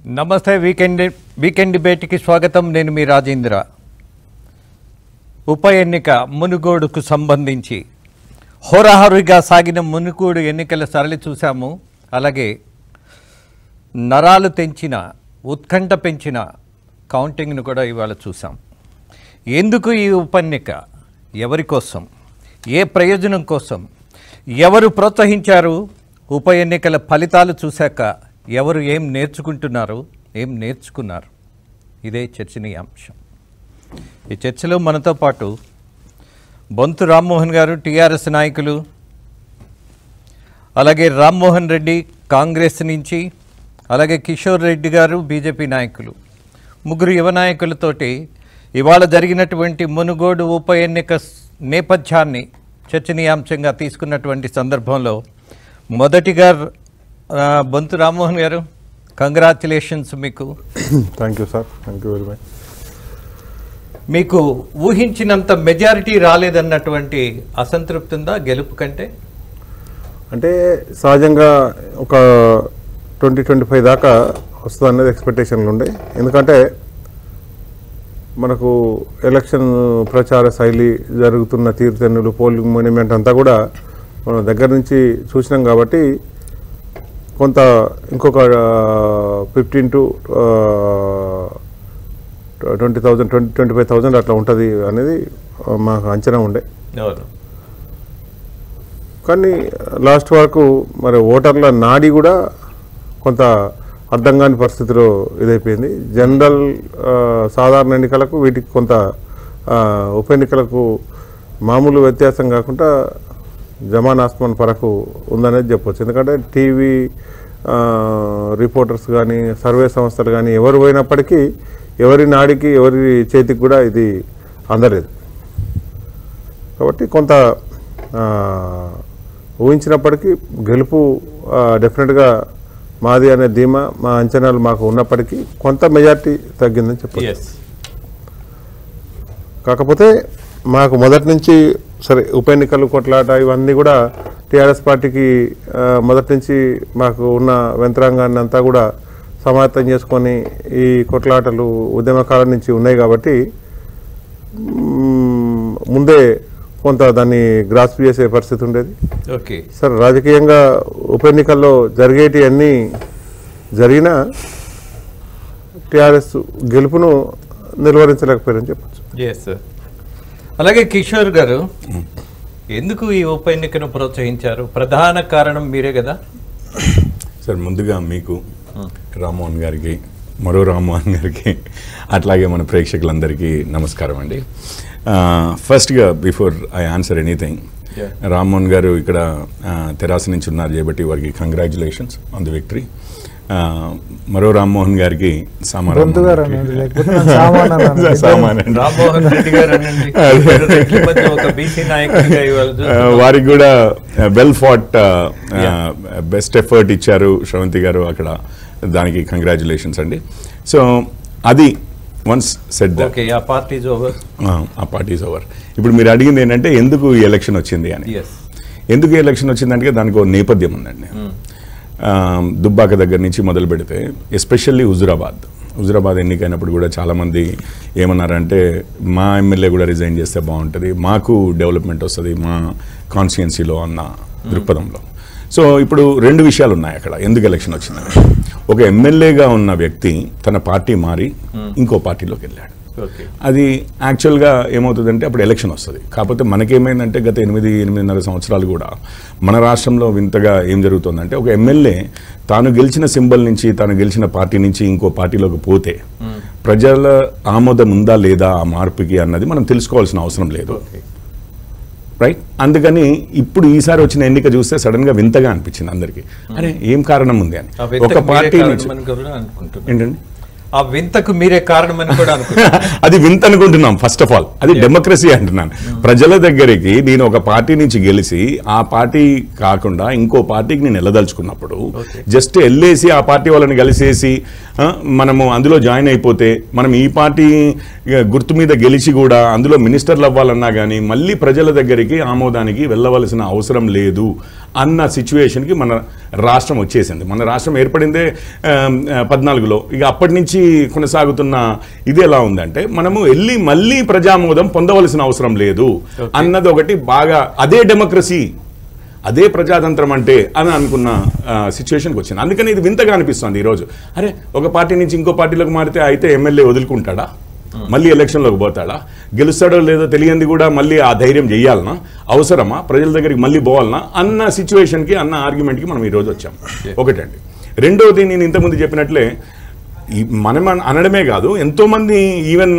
నమస్తే weekend weekend డిబేట్కి స్వాగతం నేను మీ రాజేంద్ర ఉప ఎన్నిక మునుగోడుకు సంబంధించి హోరాహోరీగా సాగిన మునుగోడు ఎన్నికల సరళి చూసాము అలాగే నరాలు తెంచిన ఉత్కంఠ పెంచిన కౌంటింగ్ను కూడా ఇవాళ చూసాం ఎందుకు ఈ ఉప ఎన్నిక ఎవరి కోసం ఏ ప్రయోజనం కోసం ఎవరు ప్రోత్సహించారు ఉప ఎన్నికల ఫలితాలు చూశాక ఎవరు ఏం నేర్చుకుంటున్నారు ఏం నేర్చుకున్నారు ఇదే చర్చనీయాంశం ఈ చర్చలో మనతో పాటు బొంతు రామ్మోహన్ గారు టీఆర్ఎస్ నాయకులు అలాగే రామ్మోహన్ రెడ్డి కాంగ్రెస్ నుంచి అలాగే కిషోర్ రెడ్డి గారు బీజేపీ నాయకులు ముగ్గురు యువ నాయకులతోటి ఇవాళ జరిగినటువంటి మునుగోడు ఉప ఎన్నిక స్- నేపథ్యాన్ని చర్చనీయాంశంగా తీసుకున్నటువంటి సందర్భంలో మొదటిగా ఆ, బొంతు రామ్మోహన్ గారు కంగ్రాచులేషన్స్ మీకు thank you sir thank you very much మీకు ఊహించినంత మెజారిటీ రాలేదన్నటువంటి అసంతృప్తి ఉందా గెలుపు కంటే అంటే సహజంగా ఒక ట్వంటీ ట్వంటీ ఫైవ్ దాకా వస్తుంది అనేది ఎక్స్పెక్టేషన్లు ఉండే ఎందుకంటే మనకు ఎలక్షన్ ప్రచార శైలి జరుగుతున్న తీరుతెన్నులు పోలింగ్ మూమెంట్ అంతా కూడా మనం దగ్గర నుంచి చూసినాం కాబట్టి కొంత ఇంకొక fifteen to twenty thousand twenty twenty five thousand అట్లా ఉంటుంది అనేది ఆ, మాకు అంచనా ఉండే అవును కానీ లాస్ట్ వరకు మరి ఓటర్ల నాడి కూడా కొంత అర్థం కాని పరిస్థితిలో ఇదైపోయింది జనరల్ ఆ, సాధారణ ఎన్నికలకు వీటికి కొంత ఆ, ఉప ఎన్నికలకు మామూలు వ్యత్యాసం కాకుండా జమాన్ ఆస్మాన్ పరకు ఉందనేది చెప్పొచ్చు ఎందుకంటే టీవీ ఆ, రిపోర్టర్స్ కానీ సర్వే సంస్థలు కానీ ఎవరు పోయినప్పటికీ ఎవరి నాడికి ఎవరి చేతికి కూడా ఇది అందలేదు కాబట్టి కొంత ఆ, ఊహించినప్పటికీ గెలుపు ఆ, డెఫినెట్గా మాది అనే ధీమా మా అంచనాలు మాకు ఉన్నప్పటికీ కొంత మెజార్టీ తగ్గిందని చెప్పారు ఎస్ కాకపోతే మాకు మొదటి నుంచి సరే ఉప ఎన్నికలు కొట్లాట ఇవన్నీ కూడా టీఆర్ఎస్ పార్టీకి ఆ, మొదటి నుంచి మాకు ఉన్న యంత్రాంగాన్ని అంతా కూడా సమాయత్తం చేసుకొని ఈ కొట్లాటలు ఉద్యమకాలం నుంచి ఉన్నాయి కాబట్టి మ్మ్, ముందే కొంత దాన్ని గ్రాస్ప్ చేసే పరిస్థితి ఉండేది ఓకే సార్ రాజకీయంగా ఉప ఎన్నికల్లో జరిగేటి అన్నీ జరిగినా టీఆర్ఎస్ గెలుపును నిర్వహించలేకపోయారని చెప్పచ్చు ఎస్ అలాగే కిషోర్ గారు ఎందుకు ఈ ఉప ఎన్నికను ప్రోత్సహించారు ప్రధాన కారణం మీరే కదా సార్ ముందుగా మీకు రామ్మోహన్ గారికి మరో రామ్మోహన్ గారికి అట్లాగే మన ప్రేక్షకులందరికీ నమస్కారం అండి ఫస్ట్గా before I answer anything Yeah. Rammohan garu ఇక్కడ ఆ, తెరాస నుంచి ఉన్నారు చేయబట్టి వారికి కంగ్రాచులేషన్స్ ఆన్ ది విక్టరీ మరో రామ్మోహన్ గారికి సామా బొంతు గారు అనండి, లేకపోతే నన్ను సామాన్ అనండి. సామాన్ అండి. రామ్మోహన్ రెడ్డి గారు అనండి. ఈ మధ్య ఒక బీసీ నాయకుడిగా ఇవాళ ఆ, చూస్తున్నాం. వారికి కూడా వెల్ ఫాట్ బెస్ట్ ఎఫర్ట్ ఇచ్చారు శ్రవంతి గారు అక్కడ దానికి కంగ్రాచులేషన్స్ అండి సో అది వన్స్ సెట్ ద ఓకే ఆ పార్టీస్ ఓవర్ ఆ పార్టీస్ ఓవర్ ఇప్పుడు మీరు అడిగింది ఏంటంటే ఎందుకు ఈ ఎలక్షన్ వచ్చింది అని ఎస్ ఎందుకు ఈ ఎలక్షన్ వచ్చిందంటే దానికి ఒక నేపథ్యం ఉందండి ఆ, దుబ్బాక దగ్గర నుంచి మొదలు పెడితే ఎస్పెషల్లీ హుజురాబాద్ హుజురాబాద్ ఎన్నికైనప్పుడు కూడా చాలామంది ఏమన్నారంటే మా ఎమ్మెల్యే కూడా రిజైన్ చేస్తే బాగుంటుంది మాకు డెవలప్మెంట్ వస్తుంది మా కాన్స్టిట్యున్సీలో అన్న దృక్పథంలో సో ఇప్పుడు రెండు విషయాలు ఉన్నాయి అక్కడ ఎందుకు ఎలక్షన్ వచ్చిందని ఒక ఎమ్మెల్యేగా ఉన్న వ్యక్తి తన పార్టీ మారి ఇంకో పార్టీలోకి వెళ్ళాడు ఓకే అది యాక్చువల్గా ఏమవుతుందంటే అప్పుడు ఎలక్షన్ వస్తుంది కాకపోతే మనకేమైందంటే గత ఎనిమిది ఎనిమిదిన్నర సంవత్సరాలు కూడా మన రాష్ట్రంలో వింతగా ఏం జరుగుతుందంటే ఒక ఎమ్మెల్యే తాను గెలిచిన సింబల్ నుంచి తాను గెలిచిన పార్టీ నుంచి ఇంకో పార్టీలోకి పోతే ప్రజల ఆమోదం ఉందా లేదా ఆ మార్పుకి అన్నది మనం తెలుసుకోవాల్సిన అవసరం లేదు ఓకే రైట్ అందుకని ఇప్పుడు ఈసారి వచ్చిన ఎన్నిక చూస్తే సడన్ గా వింతగా అనిపించింది అందరికి అరే ఏం కారణం ఉంది అని ఆ ఒక వింతకు మీరే పార్టీ నుంచి కారణమని కూడా అనుకుంటున్నాను ఏంటండి ఆ వింతకు మీరే కారణమని కూడా అనుకుంటున్నాను అది వింత అనుకుంటున్నాం ఫస్ట్ ఆఫ్ ఆల్ అది డెమోక్రసీ అంటున్నాను ప్రజల దగ్గరికి నేను ఒక పార్టీ నుంచి గెలిచి ఆ పార్టీ కాకుండా ఇంకో పార్టీకి నేను వెళ్ళదలుచుకున్నప్పుడు జస్ట్ వెళ్ళేసి ఆ పార్టీ వాళ్ళని కలిసేసి ఆ, మనము అందులో జాయిన్ అయిపోతే మనం ఈ పార్టీ ఇక, గుర్తు మీద గెలిచి కూడా అందులో మినిస్టర్లు అవ్వాలన్నా కానీ మళ్ళీ ప్రజల దగ్గరికి ఆమోదానికి వెళ్ళవలసిన అవసరం లేదు అన్న సిచ్యువేషన్కి మన రాష్ట్రం వచ్చేసింది మన రాష్ట్రం ఏర్పడిందే ఆ, ఆ, పద్నాలుగులో ఇక అప్పటి నుంచి కొనసాగుతున్న ఇది ఎలా ఉందంటే మనము వెళ్ళి మళ్ళీ ప్రజామోదం పొందవలసిన అవసరం లేదు అన్నది ఒకటి బాగా అదే డెమోక్రసీ అదే ప్రజాతంత్రం అంటే అని అనుకున్న సిచ్యువేషన్కి వచ్చింది అందుకని ఇది వింతగా అనిపిస్తుంది ఈరోజు అరే ఒక పార్టీ నుంచి ఇంకో పార్టీలోకి మారితే అయితే ఎమ్మెల్యే వదులుకుంటాడా మళ్ళీ ఎలక్షన్లోకి పోతాడా గెలుస్తాడో లేదో తెలియంది కూడా మళ్ళీ ఆ ధైర్యం చెయ్యాలనా అవసరమా ప్రజల దగ్గరికి మళ్ళీ పోవాలనా అన్న సిచ్యువేషన్కి అన్న ఆర్గ్యుమెంట్కి మనం ఈరోజు వచ్చాం ఒకటండి రెండవది నేను ఇంతకుముందు చెప్పినట్లే ఈ మనం అన- అనడమే కాదు ఎంతోమంది ఈవెన్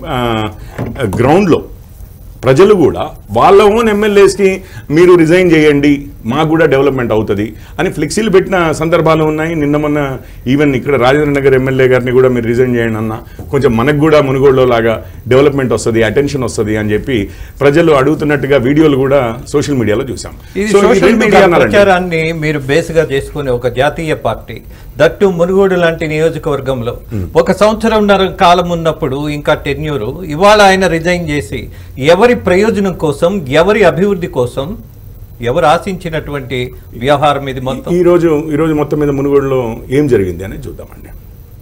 గ్రౌండ్లో ప్రజలు కూడా వాళ్ళ ఓన్ ఎమ్మెల్యేస్కి మీరు రిజైన్ చేయండి మాకు కూడా డెవలప్మెంట్ అవుతుంది అని ఫ్లెక్సీలు పెట్టిన సందర్భాలు ఉన్నాయి నిన్న మొన్న ఈవెన్ ఇక్కడ రాజేంద్ర నగర్ ఎమ్మెల్యే గారిని కూడా మీరు రిజైన్ చేయండి అన్న కొంచెం మనకు కూడా మునుగోడులో లాగా డెవలప్మెంట్ వస్తుంది అటెన్షన్ వస్తుంది అని చెప్పి ప్రజలు అడుగుతున్నట్టుగా వీడియోలు కూడా సోషల్ మీడియాలో చూసాం ఇది సో ఈ సోషల్ రెండు మీడియా కారణాలండి. ప్రచారాన్ని మీరు బేస్గా చేసుకునే ఒక జాతీయ పార్టీ దట్టు మునుగోడు లాంటి నియోజకవర్గంలో ఒక సంవత్సరంన్నర కాలం ఉన్నప్పుడు ఇంకా టెన్యూరు ఇవాళ ఆయన రిజైన్ చేసి ఎవరి ప్రయోజనం కోసం ఎవరి అభివృద్ధి కోసం ఎవరు ఆశించినటువంటి వ్యవహారం ఇది మొత్తం ఈ రోజు ఈ రోజు మొత్తం మీద మునుగోడులో ఏం జరిగింది అనేది చూద్దామండి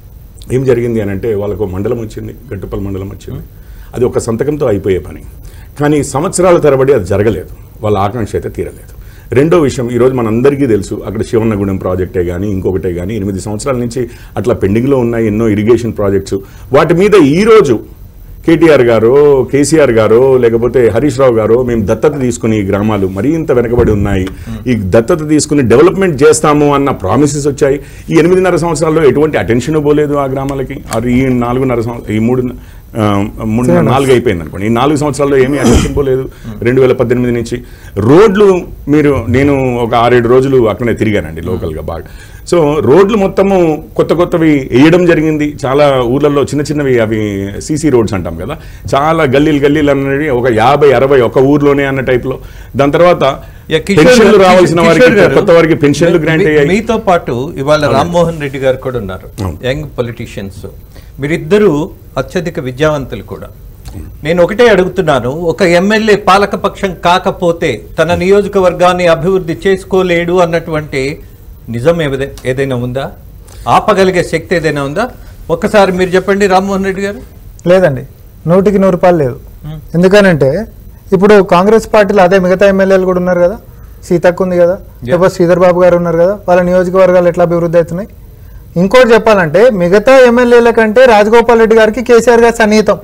ఏం జరిగింది అని అంటే వాళ్ళకు ఒక మండలం వచ్చింది గట్టుపల్లి మండలం వచ్చింది అది ఒక సంతకంతో అయిపోయే పని కానీ సంవత్సరాల తరబడి అది జరగలేదు వాళ్ళ ఆకాంక్ష అయితే తీరలేదు రెండో విషయం ఈరోజు మనందరికీ తెలుసు అక్కడ శివన్నగూడెం ప్రాజెక్టే కానీ ఇంకొకటే కానీ ఎనిమిది సంవత్సరాల నుంచి అట్లా పెండింగ్లో ఉన్నాయి ఎన్నో ఇరిగేషన్ ప్రాజెక్ట్స్ వాటి మీద ఈరోజు కేటీఆర్ గారు కేసీఆర్ గారు లేకపోతే హరీష్ రావు గారు మేము దత్తత తీసుకుని ఈ గ్రామాలు మరీ ఇంత వెనకబడి ఉన్నాయి ఈ దత్తత తీసుకుని డెవలప్మెంట్ చేస్తాము అన్న ప్రామిసెస్ వచ్చాయి ఈ ఎనిమిదిన్నర సంవత్సరాల్లో ఎటువంటి అటెన్షన్ పోలేదు ఆ గ్రామాలకి అది ఈ నాలుగున్నర సంవత్సరం ఈ మూడు ఆ, మూడు నాలుగు అయిపోయింది అనుకోండి ఈ నాలుగు సంవత్సరాల్లో ఏమీ అటెన్షన్ పోలేదు రెండు వేల పద్దెనిమిది నుంచి రోడ్లు మీరు నేను ఒక ఆరేడు రోజులు అక్కడే తిరిగానండి లోకల్గా బాగా సో రోడ్లు మొత్తము కొత్త కొత్తవి వేయడం జరిగింది చాలా ఊర్లలో చిన్న చిన్నవి అవి సీసీ రోడ్స్ అంటాం కదా చాలా గల్లీలు గల్లీలు అన్నది ఒక యాభై అరవై ఒక ఊర్లోనే అన్న టైప్లో దాని తర్వాత యా, కిషోర్ పెన్షన్లు గారు- రావాల్సిన కిషోర్ వారికి గారు, కొత్త వారికి పెన్షన్లు గ్రాంట్ మీ- అయ్యాయి మీతో పాటు ఇవాళ రామ్మోహన్ రెడ్డి గారు కూడా ఉన్నారు యంగ్ పొలిటీషియన్స్ మీరిద్దరూ అత్యధిక విద్యావంతులు కూడా నేను ఒకటే అడుగుతున్నాను ఒక ఎమ్మెల్యే పాలకపక్షం కాకపోతే తన నియోజకవర్గాన్ని అభివృద్ధి చేసుకోలేడు అన్నటువంటి నిజం ఏదే- ఏదైనా ఉందా ఆపగలిగే శక్తి ఏదైనా ఉందా ఒక్కసారి మీరు చెప్పండి రామ్మోహన్ రెడ్డి గారు లేదండి నూటికి నూరు రూపాయలు లేదు ఎందుకనంటే ఇప్పుడు కాంగ్రెస్ పార్టీలో అదే మిగతా ఎమ్మెల్యేలు కూడా ఉన్నారు కదా సీతక్క ఉంది కదా లేకపోతే శ్రీధర్ బాబు గారు ఉన్నారు కదా వాళ్ళ నియోజకవర్గాలు ఎట్లా అభివృద్ధి అవుతున్నాయి ఇంకోటి చెప్పాలంటే మిగతా ఎమ్మెల్యేల కంటే రాజగోపాల్ రెడ్డి గారికి కేసీఆర్ గారు సన్నిహితం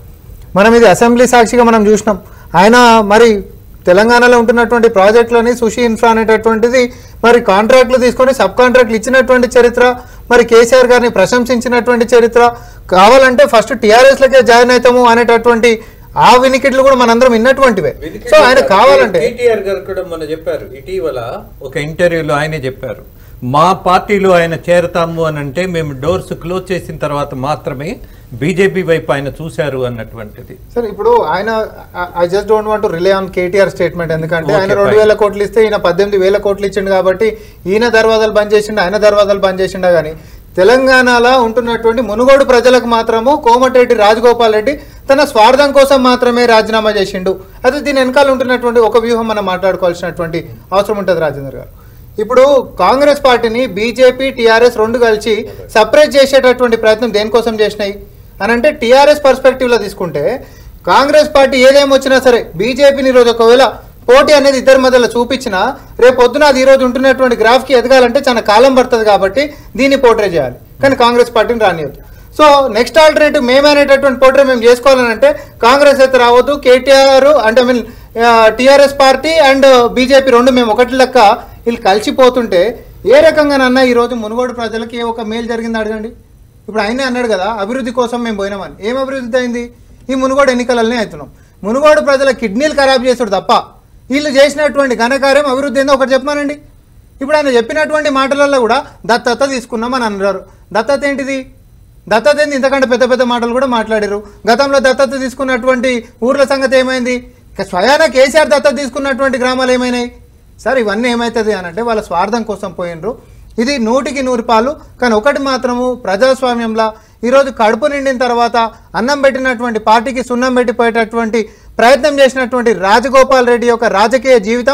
మనం ఇది అసెంబ్లీ సాక్షిగా మనం చూసినాం ఆయన మరి తెలంగాణలో ఉంటున్నటువంటి ప్రాజెక్టులని సుషి ఇన్ఫ్రా అనేటటువంటిది మరి కాంట్రాక్ట్లు తీసుకొని సబ్ కాంట్రాక్ట్లు ఇచ్చినటువంటి చరిత్ర మరి కేసీఆర్ గారిని ప్రశంసించినటువంటి చరిత్ర కావాలంటే ఫస్ట్ టీఆర్ఎస్ లకే జాయిన్ అవుతాము అనేటటువంటి ఆ వినికిట్లు కూడా మనందరం విన్నటువంటివే సో ఆయన కావాలంటే కేటీఆర్ గారు కూడా మొన్న చెప్పారు ఇటీవల ఒక ఇంటర్వ్యూలో ఆయనే చెప్పారు మా పార్టీలో ఆయన చేరతాము అని అంటే మేము డోర్స్ క్లోజ్ చేసిన తర్వాత మాత్రమే బీజేపీ వైపు ఆయన చూశారు అన్నటువంటిది సరే ఇప్పుడు ఆయన I just don't want rely on KTR statement ఎందుకంటే ఆయన Okay, రెండు fine. వేల కోట్లు ఇస్తే ఈయన పద్దెనిమిది వేల కోట్లు ఇచ్చిండు కాబట్టి ఈయన దర్వాజాలు బంద్ చేసిండు ఆయన దర్వాజాలు బంద్ చేసిండా కానీ తెలంగాణలో ఉంటున్నటువంటి మునుగోడు ప్రజలకు మాత్రము కోమటిరెడ్డి రాజగోపాల్ రెడ్డి తన స్వార్థం కోసం మాత్రమే రాజీనామా చేసిండు అయితే దీని వెనకాల ఉంటున్నటువంటి ఒక వ్యూహం మనం మాట్లాడుకోవాల్సినటువంటి అవసరం ఉంటుంది రాజేందర్ గారు ఇప్పుడు కాంగ్రెస్ పార్టీని బీజేపీ టీఆర్ఎస్ రెండు కలిసి సపరేట్ చేసేటటువంటి ప్రయత్నం దేనికోసం చేసినాయి అని అంటే టీఆర్ఎస్ పర్స్పెక్టివ్లో తీసుకుంటే కాంగ్రెస్ పార్టీ ఏదేం వచ్చినా సరే బీజేపీని ఈరోజు ఒకవేళ పోటీ అనేది ఇద్దరి మధ్యలో చూపించినా రేపు పొద్దున అది ఈరోజు ఉంటున్నటువంటి గ్రాఫ్కి ఎదగాలంటే చాలా కాలం పడుతుంది కాబట్టి దీన్ని పోట్రే చేయాలి కానీ కాంగ్రెస్ పార్టీని రానియద్దు సో నెక్స్ట్ ఆల్టర్నేటివ్ మేమనేటటువంటి పోట్రే మేము చేసుకోవాలని అంటే కాంగ్రెస్ అయితే రావద్దు కేటీఆర్ అంటే I mean TRS party and BJP రెండు మేము ఒకటి లెక్క వీళ్ళు కలిసిపోతుంటే ఏ రకంగానన్నా ఈరోజు మునుగోడు ప్రజలకి ఒక మేలు జరిగింది అడగండి ఇప్పుడు ఆయనే అన్నాడు కదా అభివృద్ధి కోసం మేము పోయినామని ఏం అభివృద్ధి అయింది ఈ మునుగోడు ఎన్నికలనే అవుతున్నాం మునుగోడు ప్రజల కిడ్నీలు ఖరాబ్ చేసాడు తప్ప వీళ్ళు చేసినటువంటి ఘనకార్యం అభివృద్ధి ఏందో ఒకటి చెప్పమానండి ఇప్పుడు ఆయన చెప్పినటువంటి మాటలలో కూడా దత్తత తీసుకున్నామని అన్నారు దత్తత ఏంటిది దత్తత ఏంది ఇంతకంటే పెద్ద పెద్ద మాటలు కూడా మాట్లాడారు గతంలో దత్తత తీసుకున్నటువంటి ఊర్ల సంగతి ఏమైంది ఇక స్వయాన కేసీఆర్ దత్తత తీసుకున్నటువంటి గ్రామాలు ఏమైనాయి సార్ ఇవన్నీ ఏమవుతుంది అని అంటే వాళ్ళ స్వార్థం కోసం పోయినరు ఇది నూటికి నూరు పాలు కానీ ఒకటి మాత్రము ప్రజాస్వామ్యంలో ఈరోజు కడుపు నిండిన తర్వాత అన్నం పెట్టినటువంటి పార్టీకి సున్నం పెట్టిపోయేటటువంటి ప్రయత్నం చేసినటువంటి రాజగోపాల్ రెడ్డి యొక్క రాజకీయ జీవితం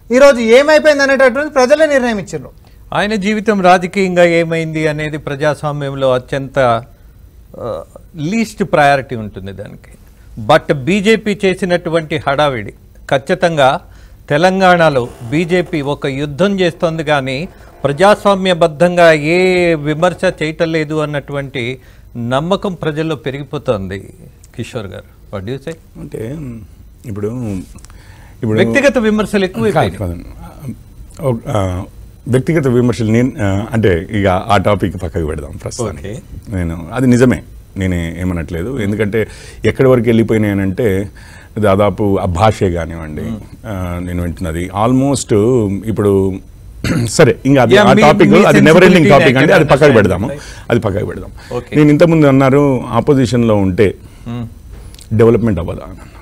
ఈరోజు ఏమైపోయింది అనేటటువంటి ప్రజలే నిర్ణయం ఇచ్చారు ఆయన జీవితం రాజకీయంగా ఏమైంది అనేది ప్రజాస్వామ్యంలో అత్యంత లీస్ట్ ప్రయారిటీ ఉంటుంది దానికి బట్ బీజేపీ చేసినటువంటి హడావిడి ఖచ్చితంగా తెలంగాణలో బీజేపీ ఒక యుద్ధం చేస్తోంది కానీ ప్రజాస్వామ్యబద్ధంగా ఏ విమర్శ చేయటం లేదు అన్నటువంటి నమ్మకం ప్రజల్లో పెరిగిపోతుంది కిషోర్ గారు వాట్ యూ సే అంటే ఇప్పుడు ఇప్పుడు వ్యక్తిగత విమర్శలు ఎక్కువ కాదు, కాదండి. ఒక, ఆ, వ్యక్తిగత విమర్శలు నేను ఆ, అంటే ఇక ఆ టాపిక్ పక్కకు పెడదాం ప్రస్తుతానికి నేను అది నిజమే నేను ఏమనట్లేదు ఎందుకంటే ఎక్కడి వరకు వెళ్ళిపోయినాయనంటే దాదాపు ఆ భాషే కానివ్వండి ఆ, నేను వింటున్నది ఆల్మోస్ట్ ఇప్పుడు సరే ఇంకా అది Yeah, ఆ మీ- టాపిక్ మీ అది never ending sensibility topic I అంటే can అది పక్కకు understand, పెడదాము right? అది పక్కకు పెడదాం Okay. నేను ఇంతకుముందు అన్నారు ఆపోజిషన్లో ఉంటే డెవలప్మెంట్ అవ్వదా అని అన్నారు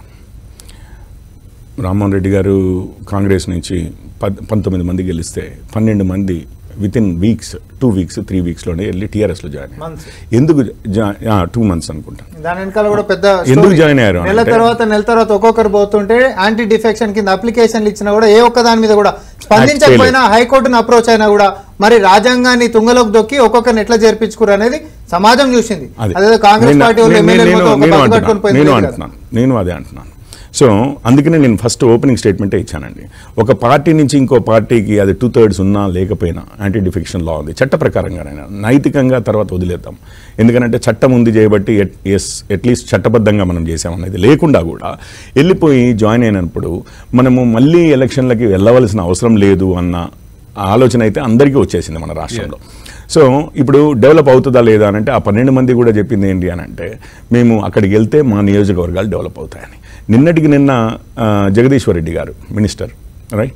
రామ్మోహన్ రెడ్డి గారు కాంగ్రెస్ నుంచి పద్ పంతొమ్మిది మంది గెలిస్తే పన్నెండు మంది within weeks two weeks three వీక్స్లోనే వెళ్ళి టీఆర్ఎస్లో జాయిన్ అయ్యారు Months. ఎందుకు టూ మంత్స్ అనుకుంటాను దాని వెనకాల కూడా పెద్ద ఎందుకు story. జాయిన్ అయ్యారు నెల అంటే- తర్వాత నెల తర్వాత ఒక్కొక్కరు పోతుంటే యాంటీ డిఫెక్షన్ కింద అప్లికేషన్లు ఇచ్చినా కూడా ఏ ఒక్క దాని మీద కూడా స్పందించకపోయినా హైకోర్టును అప్రోచ్ అయినా కూడా మరి రాజ్యాంగాన్ని తుంగలోకి దొక్కి ఒక్కొక్కరిని ఎట్లా చేర్పించుకురు అనేది సమాజం చూసింది అది అదే కాంగ్రెస్ నేను- పార్టీ వాళ్ళు నేను- ఎమ్మెల్యేలు నేను- మొత్తం ఒక నేను పట్టు అంటున్నాను. కట్టుకొని పోయింది నేను లేదు కదా. అంటున్నాను నేను అదే అంటున్నాను సో అందుకనే నేను ఫస్ట్ ఓపెనింగ్ స్టేట్మెంటే ఇచ్చానండి ఒక పార్టీ నుంచి ఇంకో పార్టీకి అది టూ థర్డ్స్ ఉన్నా లేకపోయినా యాంటీ డిఫెక్షన్ లా ఉంది చట్ట ప్రకారంగానైనా నైతికంగా తర్వాత వదిలేద్దాం ఎందుకంటే చట్టం ఉంది చేయబట్టి ఎస్ అట్లీస్ట్ చట్టబద్ధంగా మనం చేసామనేది లేకుండా కూడా వెళ్ళిపోయి జాయిన్ అయినప్పుడు మనము మళ్ళీ ఎలక్షన్లకి వెళ్ళవలసిన అవసరం లేదు అన్న ఆలోచన అయితే అందరికీ వచ్చేసింది మన రాష్ట్రంలో సో ఇప్పుడు డెవలప్ అవుతుందా లేదా అని అంటే ఆ పన్నెండు మంది కూడా చెప్పింది ఏంటి అని అంటే మేము అక్కడికి వెళ్తే మా నియోజకవర్గాలు డెవలప్ అవుతాయని నిన్నటికి నిన్న ఆ, జగదీశ్వర్ రెడ్డి గారు మినిస్టర్ రైట్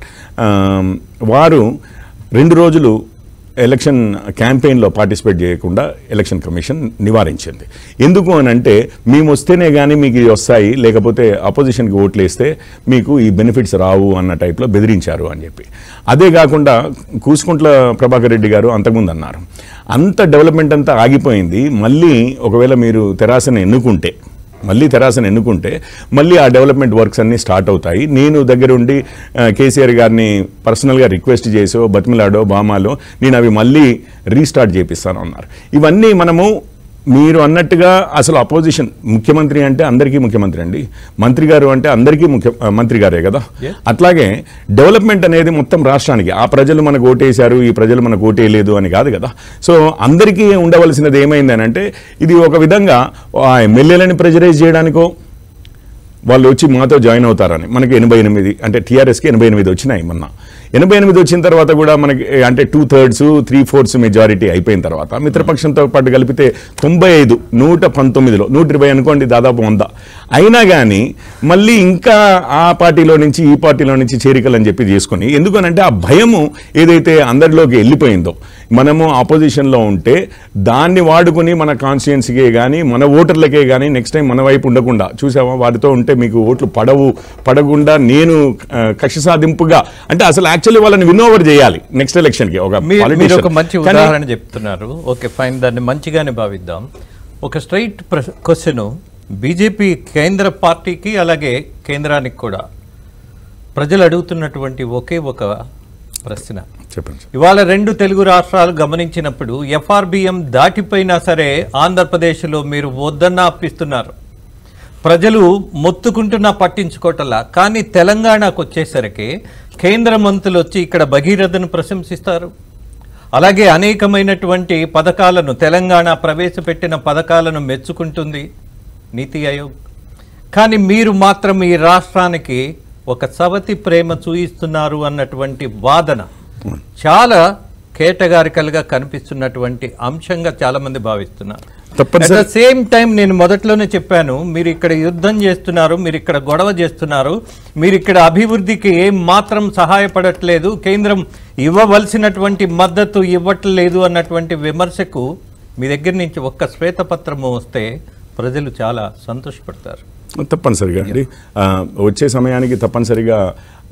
వారు రెండు రోజులు ఎలక్షన్ క్యాంపెయిన్లో పార్టిసిపేట్ చేయకుండా ఎలక్షన్ కమిషన్ నివారించింది ఎందుకు అని అంటే మేము వస్తేనే కానీ మీకు ఇవి వస్తాయి లేకపోతే అపోజిషన్కి ఓట్లు వేస్తే మీకు ఈ బెనిఫిట్స్ రావు అన్న టైప్లో బెదిరించారు అని చెప్పి అదే కాకుండా కూసుకుంట్ల ప్రభాకర్ రెడ్డి గారు అంతకుముందు అన్నారు అంత డెవలప్మెంట్ అంతా ఆగిపోయింది మళ్ళీ ఒకవేళ మీరు తెరాసను ఎన్నుకుంటే మళ్ళీ తెరాసను ఎన్నుకుంటే మళ్ళీ ఆ డెవలప్మెంట్ వర్క్స్ అన్నీ స్టార్ట్ అవుతాయి నేను దగ్గరుండి ఆ, కేసీఆర్ గారిని పర్సనల్గా రిక్వెస్ట్ చేసో బతిమిలాడో బామాలో నేను అవి మళ్ళీ రీస్టార్ట్ చేపిస్తాను అన్నారు ఇవన్నీ మనము మీరు అన్నట్టుగా అసలు అపోజిషన్ ముఖ్యమంత్రి అంటే అందరికీ ముఖ్యమంత్రి అండి మంత్రి గారు అంటే అందరికీ ముఖ్య ఆ, మంత్రి గారే కదా అట్లాగే డెవలప్మెంట్ అనేది మొత్తం రాష్ట్రానికి ఆ ప్రజలు మనకు ఓటేశారు ఈ ప్రజలు మనకు ఓటేయలేదు అని కాదు కదా సో అందరికీ ఉండవలసినది ఏమైంది అని అంటే ఇది ఒక విధంగా ఆ ఎమ్మెల్యేలని ప్రెజరైజ్ చేయడానికో వాళ్ళు వచ్చి మాతో జాయిన్ అవుతారని మనకి ఎనభై ఎనిమిది అంటే టీఆర్ఎస్కి ఎనభై ఎనిమిది వచ్చినాయి మొన్న ఎనభై ఎనిమిది వచ్చిన తర్వాత కూడా మనకి ఏ, అంటే two thirds three fourths majority అయిపోయిన తర్వాత మిత్రపక్షంతో పాటు కలిపితే తొంభై ఐదు నూట పంతొమ్మిదిలో నూట ఇరవై అనుకోండి దాదాపు వంద అయినా కానీ మళ్ళీ ఇంకా ఆ పార్టీలో నుంచి ఈ పార్టీలో నుంచి చేరికలు అని చెప్పి చేసుకొని ఎందుకనంటే ఆ భయము ఏదైతే అందరిలోకి వెళ్ళిపోయిందో మనము ఆపోజిషన్లో ఉంటే దాన్ని వాడుకొని మన కాన్స్టిట్యున్సీకే కానీ మన ఓటర్లకే కానీ నెక్స్ట్ టైం మన వైపు ఉండకుండా చూసావా వారితో ఉంటే మీకు ఓట్లు పడవు పడకుండా నేను ఆ, కక్ష సాధింపుగా అంటే అసలు యాక్చువల్లీ వాళ్ళని విన్ ఓవర్ చేయాలి నెక్స్ట్ ఎలక్షన్కి ఒక మీరు మీరు politician. ఒక మంచి కానీ ఉదాహరణ చెప్తున్నారు ఓకే ఫైన్ దాన్ని మంచిగానే భావిద్దాం ఒక స్ట్రైట్ క్వశ్చన్ బీజేపీ కేంద్ర పార్టీకి అలాగే కేంద్రానికి కూడా ప్రజలు అడుగుతున్నటువంటి ఒకే ఒక ప్రశ్న చెప్పండి సార్. ఇవాళ రెండు తెలుగు రాష్ట్రాలు గమనించినప్పుడు ఎఫ్ఆర్బిఎం దాటిపోయినా సరే ఆంధ్రప్రదేశ్లో మీరు వద్దన్న అప్పిస్తున్నారు ప్రజలు మొత్తుకుంటున్నా పట్టించుకోవటంలా కానీ తెలంగాణకు వచ్చేసరికి కేంద్ర మంత్రులు వచ్చి ఇక్కడ భగీరథను ప్రశంసిస్తారు అలాగే అనేకమైనటువంటి పథకాలను తెలంగాణ ప్రవేశపెట్టిన పథకాలను మెచ్చుకుంటుంది నీతి ఆయోగ్ కానీ మీరు మాత్రం ఈ రాష్ట్రానికి ఒక సవతి ప్రేమ చూయిస్తున్నారు అన్నటువంటి వాదన చాలా కేటగారికలుగా కనిపిస్తున్నటువంటి అంశంగా చాలా మంది భావిస్తున్నారు తప్పనిసరి- At the సేమ్ టైం నేను మొదట్లోనే చెప్పాను మీరు ఇక్కడ యుద్ధం చేస్తున్నారు మీరు ఇక్కడ గొడవ చేస్తున్నారు మీరు ఇక్కడ అభివృద్ధికి ఏం మాత్రం సహాయపడట్లేదు కేంద్రం ఇవ్వవలసినటువంటి మద్దతు ఇవ్వట్లేదు అన్నటువంటి విమర్శకు మీ దగ్గర నుంచి ఒక్క శ్వేతపత్రము వస్తే ప్రజలు చాలా సంతోషపడతారు తప్పనిసరిగా అండి ఆ, వచ్చే సమయానికి తప్పనిసరిగా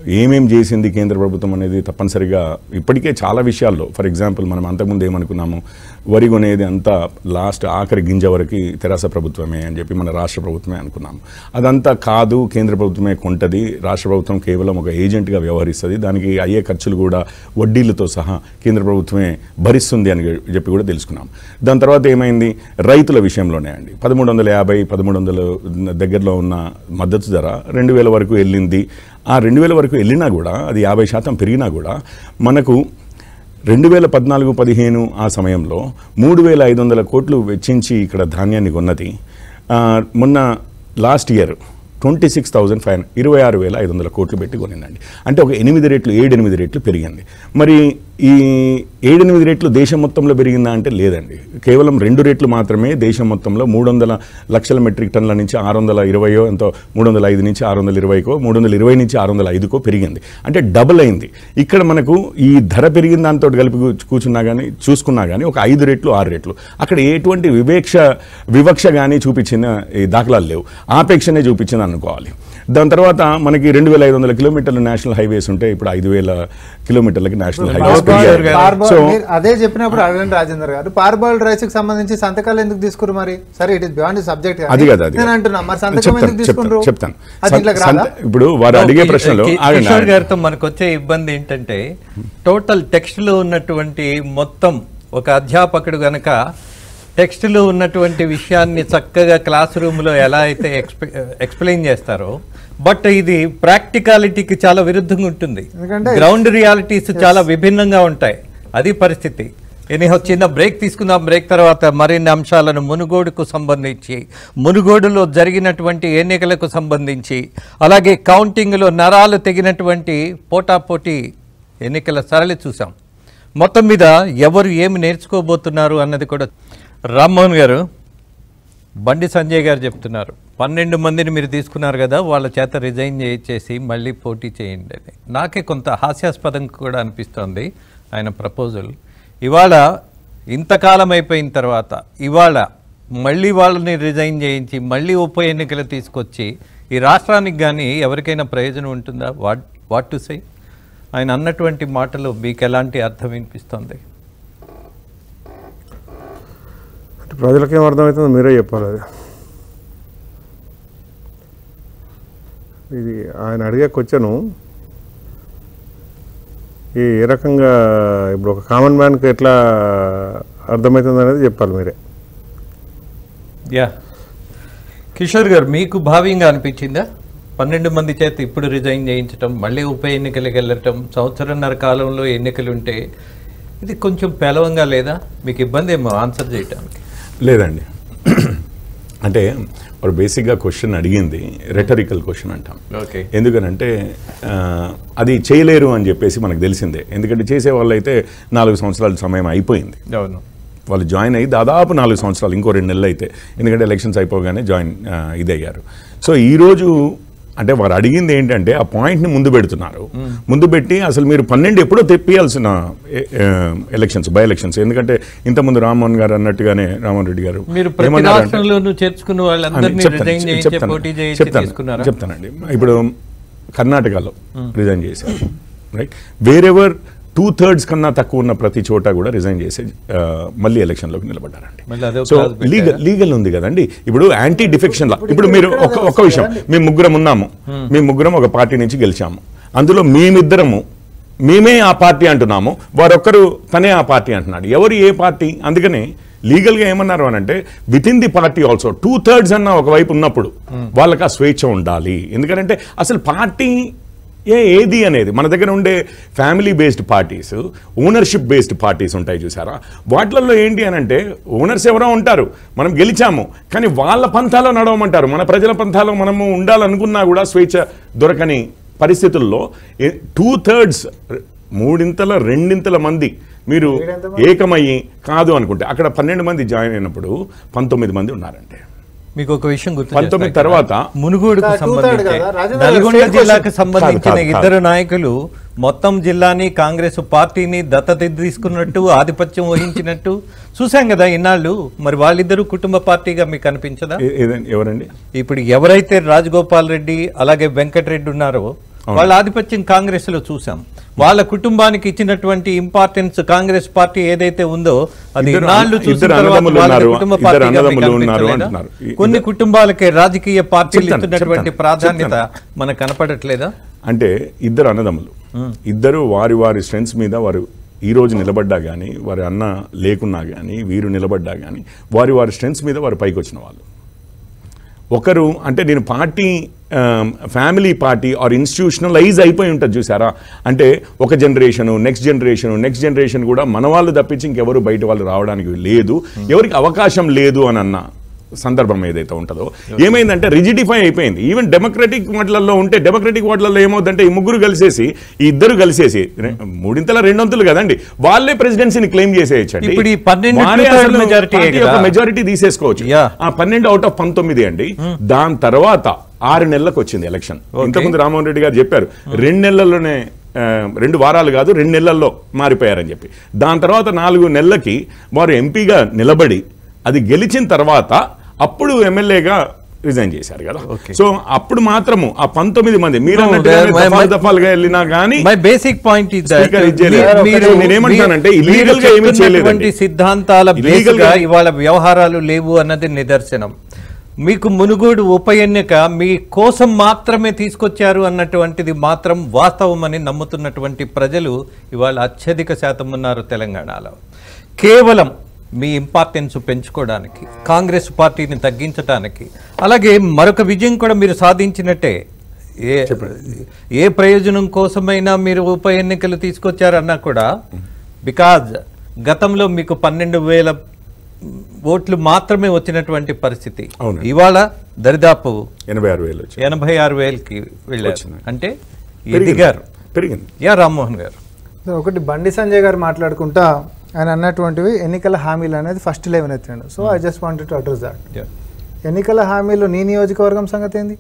ఏమేం చేసింది కేంద్ర ప్రభుత్వం అనేది తప్పనిసరిగా ఇప్పటికే చాలా విషయాల్లో ఫర్ ఎగ్జాంపుల్ మనం అంతకుముందు ఏమనుకున్నాము వరి కొనేది అంతా లాస్ట్ ఆఖరి గింజ వరకు తెరాస ప్రభుత్వమే అని చెప్పి మన రాష్ట్ర ప్రభుత్వమే అనుకున్నాము అదంతా కాదు కేంద్ర ప్రభుత్వమే కొంటది రాష్ట్ర ప్రభుత్వం కేవలం ఒక ఏజెంట్గా వ్యవహరిస్తుంది దానికి అయ్యే ఖర్చులు కూడా వడ్డీలతో సహా కేంద్ర ప్రభుత్వమే భరిస్తుంది అని చెప్పి కూడా తెలుసుకున్నాం దాని తర్వాత ఏమైంది రైతుల విషయంలోనే అండి పదమూడు వందల యాభై పదమూడు వందల దగ్గరలో ఉన్న మద్దతు ధర రెండు వేల వరకు వెళ్ళింది ఆ రెండు వేల వరకు వెళ్ళినా కూడా అది యాభై శాతం పెరిగినా కూడా మనకు రెండు వేల పద్నాలుగు పదిహేను ఆ సమయంలో మూడు వేల ఐదు వందల కోట్లు వెచ్చించి ఇక్కడ ధాన్యాన్ని కొన్నది ఆ, మొన్న last year twenty six thousand five ఇరవై ఆరు వేల ఐదు వందల కోట్లు పెట్టి కొనిందండి అంటే ఒక ఎనిమిది రెట్లు ఏడెనిమిది రెట్లు పెరిగింది మరి ఈ ఏడెనిమిది రెట్లు దేశం మొత్తంలో పెరిగిందా అంటే లేదండి కేవలం రెండు రెట్లు మాత్రమే దేశం మొత్తంలో మూడు వందల లక్షల మెట్రిక్ టన్నుల నుంచి ఆరు వందల ఇరవయో ఎంతో మూడు వందల ఐదు నుంచి ఆరు వందల ఇరవైకో మూడు వందల ఇరవై నుంచి ఆరు వందల ఐదుకో పెరిగింది అంటే డబుల్ అయింది ఇక్కడ మనకు ఈ ధర పెరిగిన దాంతో కలిపి కూ- కూర్చున్నా కానీ చూసుకున్నా కానీ ఒక ఐదు రెట్లు ఆరు రెట్లు అక్కడ ఎటువంటి వివేక్ష వివక్ష కానీ చూపించిన ఈ దాఖలాలు లేవు ఆపేక్షనే చూపించింది అనుకోవాలి దాని తర్వాత మనకి రెండు వేల ఐదు వందల కిలోమీటర్ల నేషనల్ హైవేస్ ఉంటే ఇప్పుడు ఐదు వేల కిలోమీటర్లకి నేషనల్ హైవేస్ పార్బాయిల్ గారు. పార్బాయిల్ సో మీరు అదే చెప్పినప్పుడు అరవింద్ రాజేందర్ గారు పార్బాయిల్ రైస్ కి సంబంధించి సంతకాలు ఎందుకు తీసుకురు మరి సరే ఇట్ ఇస్ బియాండ్ సబ్జెక్ట్ అది కదా అది నేను అంటున్నా మరి సంతకం ఎందుకు చెప్తాను తీసుకుంటారు చెప్తాను అది చెప్తాను ఇంట్లోకి సంత- రాదా ఇప్పుడు వారు అడిగే కి- ప్రశ్నలు కి- ఆగండి, కిషోర్ ఆగండి. గారితో మనకు వచ్చే ఇబ్బంది ఏంటంటే టోటల్ టెక్స్ట్లో ఉన్నటువంటి మొత్తం ఒక అధ్యాపకుడు గనక టెక్స్ట్లో ఉన్నటువంటి విషయాన్ని చక్కగా క్లాస్ రూమ్లో ఎలా అయితే ఎక్స్ప్లె ఎక్స్ప్లెయిన్ చేస్తారో బట్ ఇది ప్రాక్టికాలిటీకి చాలా విరుద్ధంగా ఉంటుంది ఎందుకంటే- గ్రౌండ్ రియాలిటీస్ చాలా విభిన్నంగా ఉంటాయి అది పరిస్థితి ఎనీహో చిన్న బ్రేక్ తీసుకుందాం బ్రేక్ తర్వాత మరిన్ని అంశాలను మునుగోడుకు సంబంధించి మునుగోడులో జరిగినటువంటి ఎన్నికలకు సంబంధించి అలాగే కౌంటింగ్లో నరాలు తెగినటువంటి పోటాపోటీ ఎన్నికల సరళి చూసాం మొత్తం మీద ఎవరు ఏమి నేర్చుకోబోతున్నారు అన్నది కూడా రామ్మోహన్ గారు బండి సంజయ్ గారు చెప్తున్నారు పన్నెండు మందిని మీరు తీసుకున్నారు కదా వాళ్ళ చేత రిజైన్ చేయించేసి మళ్ళీ పోటీ చేయండి అని నాకే కొంత హాస్యాస్పదం కూడా అనిపిస్తోంది ఆయన ప్రపోజల్ ఇవాళ ఇంతకాలం అయిపోయిన తర్వాత ఇవాళ మళ్ళీ వాళ్ళని రిజైన్ చేయించి మళ్ళీ ఉప ఎన్నికలు తీసుకొచ్చి ఈ రాష్ట్రానికి కానీ ఎవరికైనా ప్రయోజనం ఉంటుందా వాట్ వాట్ టు సై ఆయన అన్నటువంటి మాటలు మీకు ఎలాంటి అర్థం వినిపిస్తుంది అంటే ప్రజలకేం అర్థమవుతుందో మీరే చెప్పాలి అది ఇది ఆయన అడిగే క్వశ్చను ఈ ఏ రకంగా ఇప్పుడు ఒక కామన్ మ్యాన్కి ఎట్లా అర్థమవుతుంది అనేది చెప్పాలి మీరే యా కిషోర్ గారు మీకు భావ్యంగా అనిపించిందా పన్నెండు మంది చేత ఇప్పుడు రిజైన్ చేయించటం మళ్ళీ ఉప ఎన్నికలకు వెళ్ళటం సంవత్సరంన్నర కాలంలో ఎన్నికలు ఉంటే ఇది కొంచెం పేలవంగా లేదా మీకు ఇబ్బంది ఏమో ఆన్సర్ చేయటానికి లేదండి అంటే వాడు బేసిక్గా క్వశ్చన్ అడిగింది రెటరికల్ క్వశ్చన్ అంటాం ఓకే ఎందుకనంటే ఆ, అది చేయలేరు అని చెప్పేసి మనకు తెలిసిందే ఎందుకంటే చేసే వాళ్ళు అయితే నాలుగు సంవత్సరాల సమయం అయిపోయింది అవును వాళ్ళు జాయిన్ అయ్యి దాదాపు నాలుగు సంవత్సరాలు ఇంకో రెండు నెలలు అయితే ఎందుకంటే ఎలక్షన్స్ అయిపోగానే జాయిన్ ఆ, ఇదయ్యారు సో ఈరోజు అంటే వారు అడిగింది ఏంటంటే ఆ పాయింట్ని ముందు పెడుతున్నారు ముందు పెట్టి అసలు మీరు పన్నెండు ఎప్పుడో తెప్పియాల్సిన ఎలక్షన్స్ బై ఎలక్షన్స్ ఎందుకంటే ఇంతకుముందు రామ్మోహన్ గారు అన్నట్టుగానే రామ్మోహన్ రెడ్డి గారు మీరు ప్రతి ఏమన్నారంటే- రాష్ట్రంలోనూ చేర్చుకున్న అని వాళ్ళందరినీ చెప్తాను, రిజైన్ చేయించి చెప్తాను, పోటీ చేయించి చెప్తాను, తీసుకున్నారా చెప్తానండి ఇప్పుడు కర్ణాటకలో రిజైన్ చేశారు రైట్ వేరెవర్ టూ థర్డ్స్ కన్నా తక్కువ ఉన్న ప్రతి చోట కూడా రిజైన్ చేసి ఆ, మళ్ళీ ఎలక్షన్లోకి నిలబడ్డారండి మళ్ళీ అదే సో clause పెట్టారా? లీగల్ లీగల్ ఉంది కదండి ఇప్పుడు యాంటీ డిఫెక్షన్ లా ఇప్పుడు మీరు ఒక ఒక విషయం మేము ముగ్గురం ఉన్నాము మేము ముగ్గురం ఒక పార్టీ నుంచి గెలిచాము అందులో మేమిద్దరము మేమే ఆ పార్టీ అంటున్నాము వారొక్కరు తనే ఆ పార్టీ అంటున్నాడు ఎవరు ఏ పార్టీ అందుకనే లీగల్గా ఏమన్నారు అని అంటే within the party also two thirds అన్న ఒకవైపు ఉన్నప్పుడు వాళ్ళకి ఆ స్వేచ్ఛ ఉండాలి ఎందుకంటే అసలు పార్టీ ఏ ఏది అనేది మన దగ్గర ఉండే family based parties ownership based parties ఉంటాయి చూసారా వాటిలలో ఏంటి అని అంటే ఓనర్స్ ఎవరో ఉంటారు మనం గెలిచాము కానీ వాళ్ళ పంథాలో నడవమంటారు మన ప్రజల పంథాలో మనము ఉండాలనుకున్నా కూడా స్వేచ్ఛ దొరకని పరిస్థితుల్లో టూ థర్డ్స్ మూడింతల రెండింతల మంది మీరు ఏకమయ్యి కాదు అనుకుంటే అక్కడ పన్నెండు మంది జాయిన్ అయినప్పుడు పంతొమ్మిది మంది ఉన్నారంటే మీకు ఒక విషయం గుర్తు పంతొమ్మిది చేస్తా తర్వాత మునుగోడుకు ఇంకా two-third సంబంధించి కదా, రాజేంద్ర గారు నల్గొండ state జిల్లాకు question. సంబంధించిన కాదు, కాదు, ఇద్దరు నాయకులు మొత్తం జిల్లాని కాంగ్రెస్ పార్టీని దత్తత తీసుకున్నట్టు ఆధిపత్యం వహించినట్టు చూసాం కదా ఇన్నాళ్ళు మరి వాళ్ళిద్దరూ కుటుంబ పార్టీగా మీకు అనిపించదా ఏ- ఏదండి ఎవరండి ఇప్పుడు ఎవరైతే రాజగోపాల్ రెడ్డి అలాగే వెంకటరెడ్డి ఉన్నారో వాళ్ళ ఆధిపత్యం కాంగ్రెస్ లో చూసాం వాళ్ళ కుటుంబానికి ఇచ్చినటువంటి ఇంపార్టెన్స్ కాంగ్రెస్ పార్టీ ఏదైతే ఉందో అది ఇద్దరు ఇన్నాళ్ళు అన్న- చూసిన ఇద్దరు తర్వాత అన్నదమ్ములు వాళ్ళ ఉన్నారు, కుటుంబ ఇద్దరు పార్టీగా మీకు అన్నదమ్ములు ఉన్నారు అనిపించలేదా? అంటున్నారు. ఈ- కొన్ని కుటుంబాలకి రాజకీయ పార్టీలు చెప్తాను, ఇస్తున్నటువంటి చెప్తాను, ప్రాధాన్యత మనకు కనపడట్లేదా అంటే ఇద్దరు అన్నదమ్ములు ఇద్దరు వారి వారి స్ట్రెంగ్స్ మీద వారు ఈ రోజు నిలబడ్డా కానీ వారి అన్న లేకున్నా కానీ వీరు నిలబడ్డా కానీ వారి వారి స్ట్రెంగ్స్ మీద వారు పైకి వచ్చిన వాళ్ళు ఒకరు అంటే నేను party family party or institutionalise అయిపోయి ఉంటుంది చూసారా అంటే ఒక generation next generation next generation కూడా మన వాళ్ళు తప్పించి ఇంకెవరు బయట వాళ్ళు రావడానికి లేదు ఎవరికి అవకాశం లేదు అని అన్న సందర్భం ఏదైతే ఉంటుందో ఏమైందంటే రిజిడిఫై అయిపోయింది ఈవెన్ డెమోక్రటిక్ వాటిలలో ఉంటే డెమోక్రటిక్ వాటిలలో ఏమవుతుందంటే ఈ ముగ్గురు కలిసేసి ఈ ఇద్దరు కలిసేసి రె- మూడింతల రెండొంతులు కదండి వాళ్ళే ప్రెసిడెన్సీని క్లెయిమ్ చేసేయచ్చండి ఇప్పుడు ఈ పన్నెండు వారే two-third అసలు majority పార్టీ కదా. యొక్క మెజారిటీ తీసేసుకోవచ్చు Yeah. ఆ పన్నెండు అవుట్ ఆఫ్ పంతొమ్మిది అండి దాని తర్వాత ఆరు నెలలకు వచ్చింది ఎలక్షన్ ఇంతకుముందు రామ్మోహన్ రెడ్డి గారు చెప్పారు రెండు నెలల్లోనే ఆ, రెండు వారాలు కాదు రెండు నెలల్లో మారిపోయారని చెప్పి దాని తర్వాత నాలుగు నెలలకి వారు ఎంపీగా నిలబడి అది గెలిచిన తర్వాత అప్పుడు ఎమ్మెల్యేగా రిజైన్ చేశారు కదా సో అప్పుడు మాత్రము ఆ పంతొమ్మిది మంది మీరు No, అన్నట్టుగానే my- my- దఫాలు దఫాలుగా వెళ్ళినా కానీ my basic point is Speaker ఇది చేయలేదు. నేనేమంటానంటే illegal గా ఏమీ చేయలేదండి. సిద్ధాంతాల Illegal బేస్గా గా- ఇవాళ వ్యవహారాలు లేవు అన్నది నిదర్శనం మీకు మునుగోడు ఉప ఎన్నిక మీ కోసం మాత్రమే తీసుకొచ్చారు అన్నటువంటిది మాత్రం వాస్తవం అని నమ్ముతున్నటువంటి ప్రజలు ఇవాళ అత్యధిక శాతం ఉన్నారు తెలంగాణలో కేవలం మీ ఇంపార్టెన్స్ పెంచుకోవడానికి కాంగ్రెస్ పార్టీని తగ్గించడానికి అలాగే మరొక విజయం కూడా మీరు సాధించినట్టే ఏ ఏ ప్రయోజనం కోసమైనా మీరు ఉప ఎన్నికలు తీసుకొచ్చారన్నా కూడా బికాజ్ గతంలో మీకు పన్నెండు వేల ఓట్లు మాత్రమే వచ్చినటువంటి పరిస్థితి అవును. ఇవాళ దరిదాపు ఎనభై ఆరు వేలు వచ్చి ఎనభై ఆరు వేలకి వెళ్ళారు వచ్చినాయి. అంటే పెరిగింది. ఎదిగారు పెరిగింది యా రామ్మోహన్ గారు ఒకటి బండి సంజయ్ గారు మాట్లాడుకుంటా ఆయన అన్నటువంటివి ఎన్నికల హామీలు అనేది ఫస్ట్ లెవెన్ ఎత్తాడు so I just wanted to address that Yeah. ఎన్నికల హామీలు నీ నియోజకవర్గం సంగతి ఏంది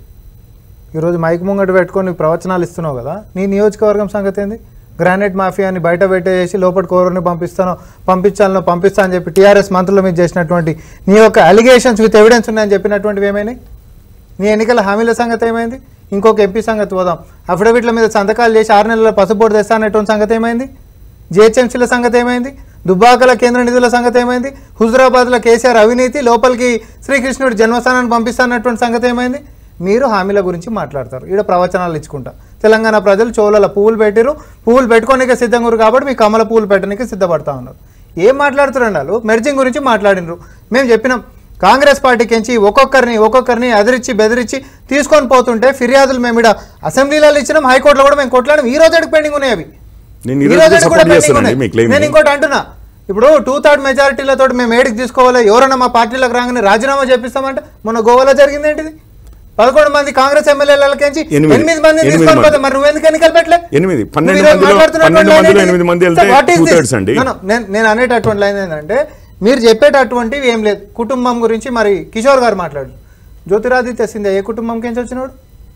ఈరోజు మైక్ ముంగట పెట్టుకొని ప్రవచనాలు ఇస్తున్నావు కదా నీ నియోజకవర్గం సంగతి ఏంది గ్రానైట్ మాఫియాని బయట పెట్టేసి లోపల కోరని పంపిస్తాను పంపించాలను పంపిస్తా అని చెప్పి టీఆర్ఎస్ మంత్రుల మీద చేసినటువంటి నీ యొక్క అలిగేషన్స్ విత్ ఎవిడెన్స్ ఉన్నాయని చెప్పినటువంటివి ఏమైనాయి నీ ఎన్నికల హామీల సంగతి ఏమైంది ఇంకొక ఎంపీ సంగతి పోదాం అఫిడవిట్ల మీద సంతకాలు చేసి ఆరు నెలల పసుపోటు తెస్తా అనేటువంటి సంగతి ఏమైంది జిహెచ్ఎంసీల సంగతి ఏమైంది దుబ్బాకల కేంద్ర నిధుల సంగతి ఏమైంది హుజురాబాద్లో కేసీఆర్ అవినీతి లోపలికి శ్రీకృష్ణుడి జన్మస్థానాన్ని పంపిస్తానటువంటి సంగతి ఏమైంది మీరు హామీల గురించి మాట్లాడతారు ఈడ ప్రవచనాలు ఇచ్చుకుంటా తెలంగాణ ప్రజలు చోళల పువ్వులు పెట్టిరు పువ్వులు పెట్టుకోనికే సిద్ధంగా ఉన్నారు కాబట్టి మీ కమల పువ్వులు పెట్టడానికి సిద్ధపడతా ఉన్నారు ఏం మాట్లాడుతున్నారు వాళ్ళు మెర్జింగ్ గురించి మాట్లాడినరు మేము చెప్పినాం కాంగ్రెస్ పార్టీకి ఎంచి ఒక్కొక్కరిని ఒక్కొక్కరిని అదిరించి బెదిరించి తీసుకొని పోతుంటే ఫిర్యాదులు మేము ఇక్కడ అసెంబ్లీలలో ఇచ్చినాం హైకోర్టులో కూడా మేము కొట్లాడినాం ఈ రోజు పెండింగ్ ఉన్నాయి అవి నేను ఈ ఈ రోజు రోజు కూడా support pending చేస్తానండి ఉన్నాయి. మీ claim నేను ని. ఇంకోటి అంటున్నా ఇప్పుడు టూ థర్డ్ మెజారిటీలతో మేము ఏడికి తీసుకోవాలి ఎవరైనా మా పార్టీలకు రాగానే రాజీనామా చేపిస్తామంటే మొన్న గోవాలో జరిగింది ఏంటిది పదకొండు మంది కాంగ్రెస్ ఎమ్మెల్యేలకి ఎనిమిది. ఎనిమిది మంది ఎనిమిది తీసుకొని మంది. పోతే మరి నువ్వు ఎందుకు ఎన్నికలు పెట్టలే ఎనిమిది. పన్నెండు నువ్వు ఈరోజు మందిలో- మాట్లాడుతున్నటువంటి పన్నెండు line మందిలో ఏంటిది? ఎనిమిది మంది So వెళ్తే what is two this? thirds అండి. No, no, నేను- నేను అనేటటువంటి లైన్ ఏంటంటే మీరు చెప్పేటటువంటివి ఏం లేదు కుటుంబం గురించి మరి కిషోర్ గారు మాట్లాడు జ్యోతిరాదిత్య సింధ్యా ఏ కుటుంబంకి నుంచి వచ్చినాడు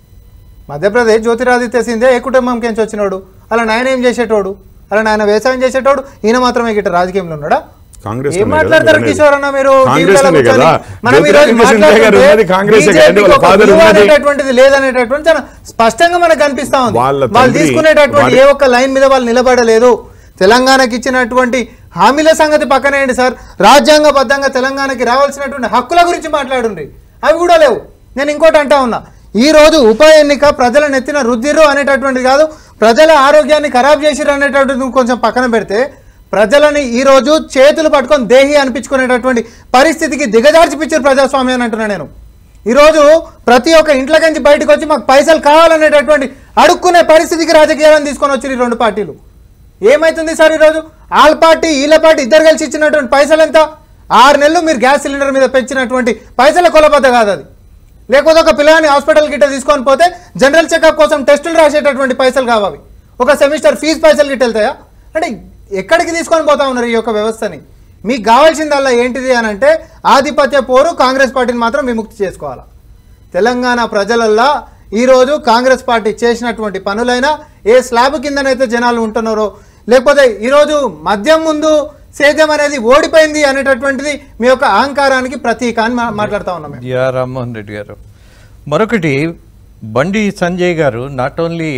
మధ్యప్రదేశ్ జ్యోతిరాదిత్య సింధ్యా ఏ కుటుంబంకి నుంచి వచ్చినాడు అలా నాయన ఏం చేసేటోడు అలా నాయన వ్యవసాయం చేసేటోడు ఈయన మాత్రమే గిట్ట రాజకీయంలో ఉన్నాడా కాంగ్రెస్ ఏం లోనే మాట్లాడతారు కదా కిషోర్ అన్న మీరు కాంగ్రెస్ టీవీలలో లోనే కూర్చొని కదా. మనం ఈ రోజు జ్యోతిరాదిత్య సింధియా గారు మాట్లాడుతుంటే ఉన్నది కాంగ్రెసే BJP కదండి, వాళ్ళ కి ఒక father view ఉన్నది. అనేటటువంటిది లేదనేటటువంటి చాలా స్పష్టంగా మనకు కనిపిస్తా ఉంది వాళ్ళ వాళ్ళు తండ్రి- తీసుకునేటటువంటి వాడి- ఏ ఒక్క లైన్ మీద వాళ్ళు నిలబడలేదు తెలంగాణకి ఇచ్చినటువంటి హామీల సంగతి పక్కనేయండి సార్ రాజ్యాంగబద్ధంగా తెలంగాణకి రావాల్సినటువంటి హక్కుల గురించి మాట్లాడుండ్రి అవి కూడా లేవు నేను ఇంకోటి అంటా ఉన్నా ఈ రోజు ఉప ఎన్నిక ప్రజల నెత్తిన రుద్దిర్రు అనేటటువంటిది కాదు ప్రజల ఆరోగ్యాన్ని ఖరాబ్ చేసిర్రు అనేటటువంటిది కొంచెం పక్కన పెడితే ప్రజలని ఈ రోజు చేతులు పట్టుకొని దేహి అనిపించుకునేటటువంటి పరిస్థితికి దిగజార్చిపించారు ప్రజాస్వామ్యాన్ని అంటున్నా నేను ఈరోజు ప్రతి ఒక్క ఇంట్లోకించి బయటకు వచ్చి మాకు పైసలు కావాలనేటటువంటి అడుక్కునే పరిస్థితికి రాజకీయాలను తీసుకొని వచ్చి ఈ రెండు పార్టీలు ఏమైతుంది సార్ ఈరోజు ఆల్ పార్టీ ఈల పార్టీ ఇద్దరు కలిసి ఇచ్చినటువంటి పైసలు ఎంత ఆరు నెలలు మీరు గ్యాస్ సిలిండర్ మీద పెంచినటువంటి పైసల కొలబద్ద కాదు అది లేకపోతే ఒక పిల్లని హాస్పిటల్ గిట్ట తీసుకొని పోతే జనరల్ చెకప్ కోసం టెస్టులు రాసేటటువంటి పైసలు కావాలి ఒక సెమిస్టర్ ఫీజు పైసలు గిట్ట వెళ్తాయా అంటే ఎక్కడికి తీసుకొని పోతా ఉన్నారు ఈ యొక్క వ్యవస్థని మీకు కావాల్సిందల్లా ఏంటిది అని అంటే ఆధిపత్య పోరు కాంగ్రెస్ పార్టీని మాత్రం విముక్తి చేసుకోవాలా తెలంగాణ ప్రజలల్లా ఈరోజు కాంగ్రెస్ పార్టీ చేసినటువంటి పనులైనా ఏ స్లాబ్ కిందనైతే జనాలు ఉంటున్నారో లేకపోతే ఈరోజు మద్యం ముందు సేద్యం అనేది ఓడిపోయింది అనేటటువంటిది మీ యొక్క అహంకారానికి ప్రతీక అని మా- మాట్లాడుతా ఉన్నాం మేము. యా రామ్మోహన్ రెడ్డి గారు మరొకటి బండి సంజయ్ గారు నాట్ ఓన్లీ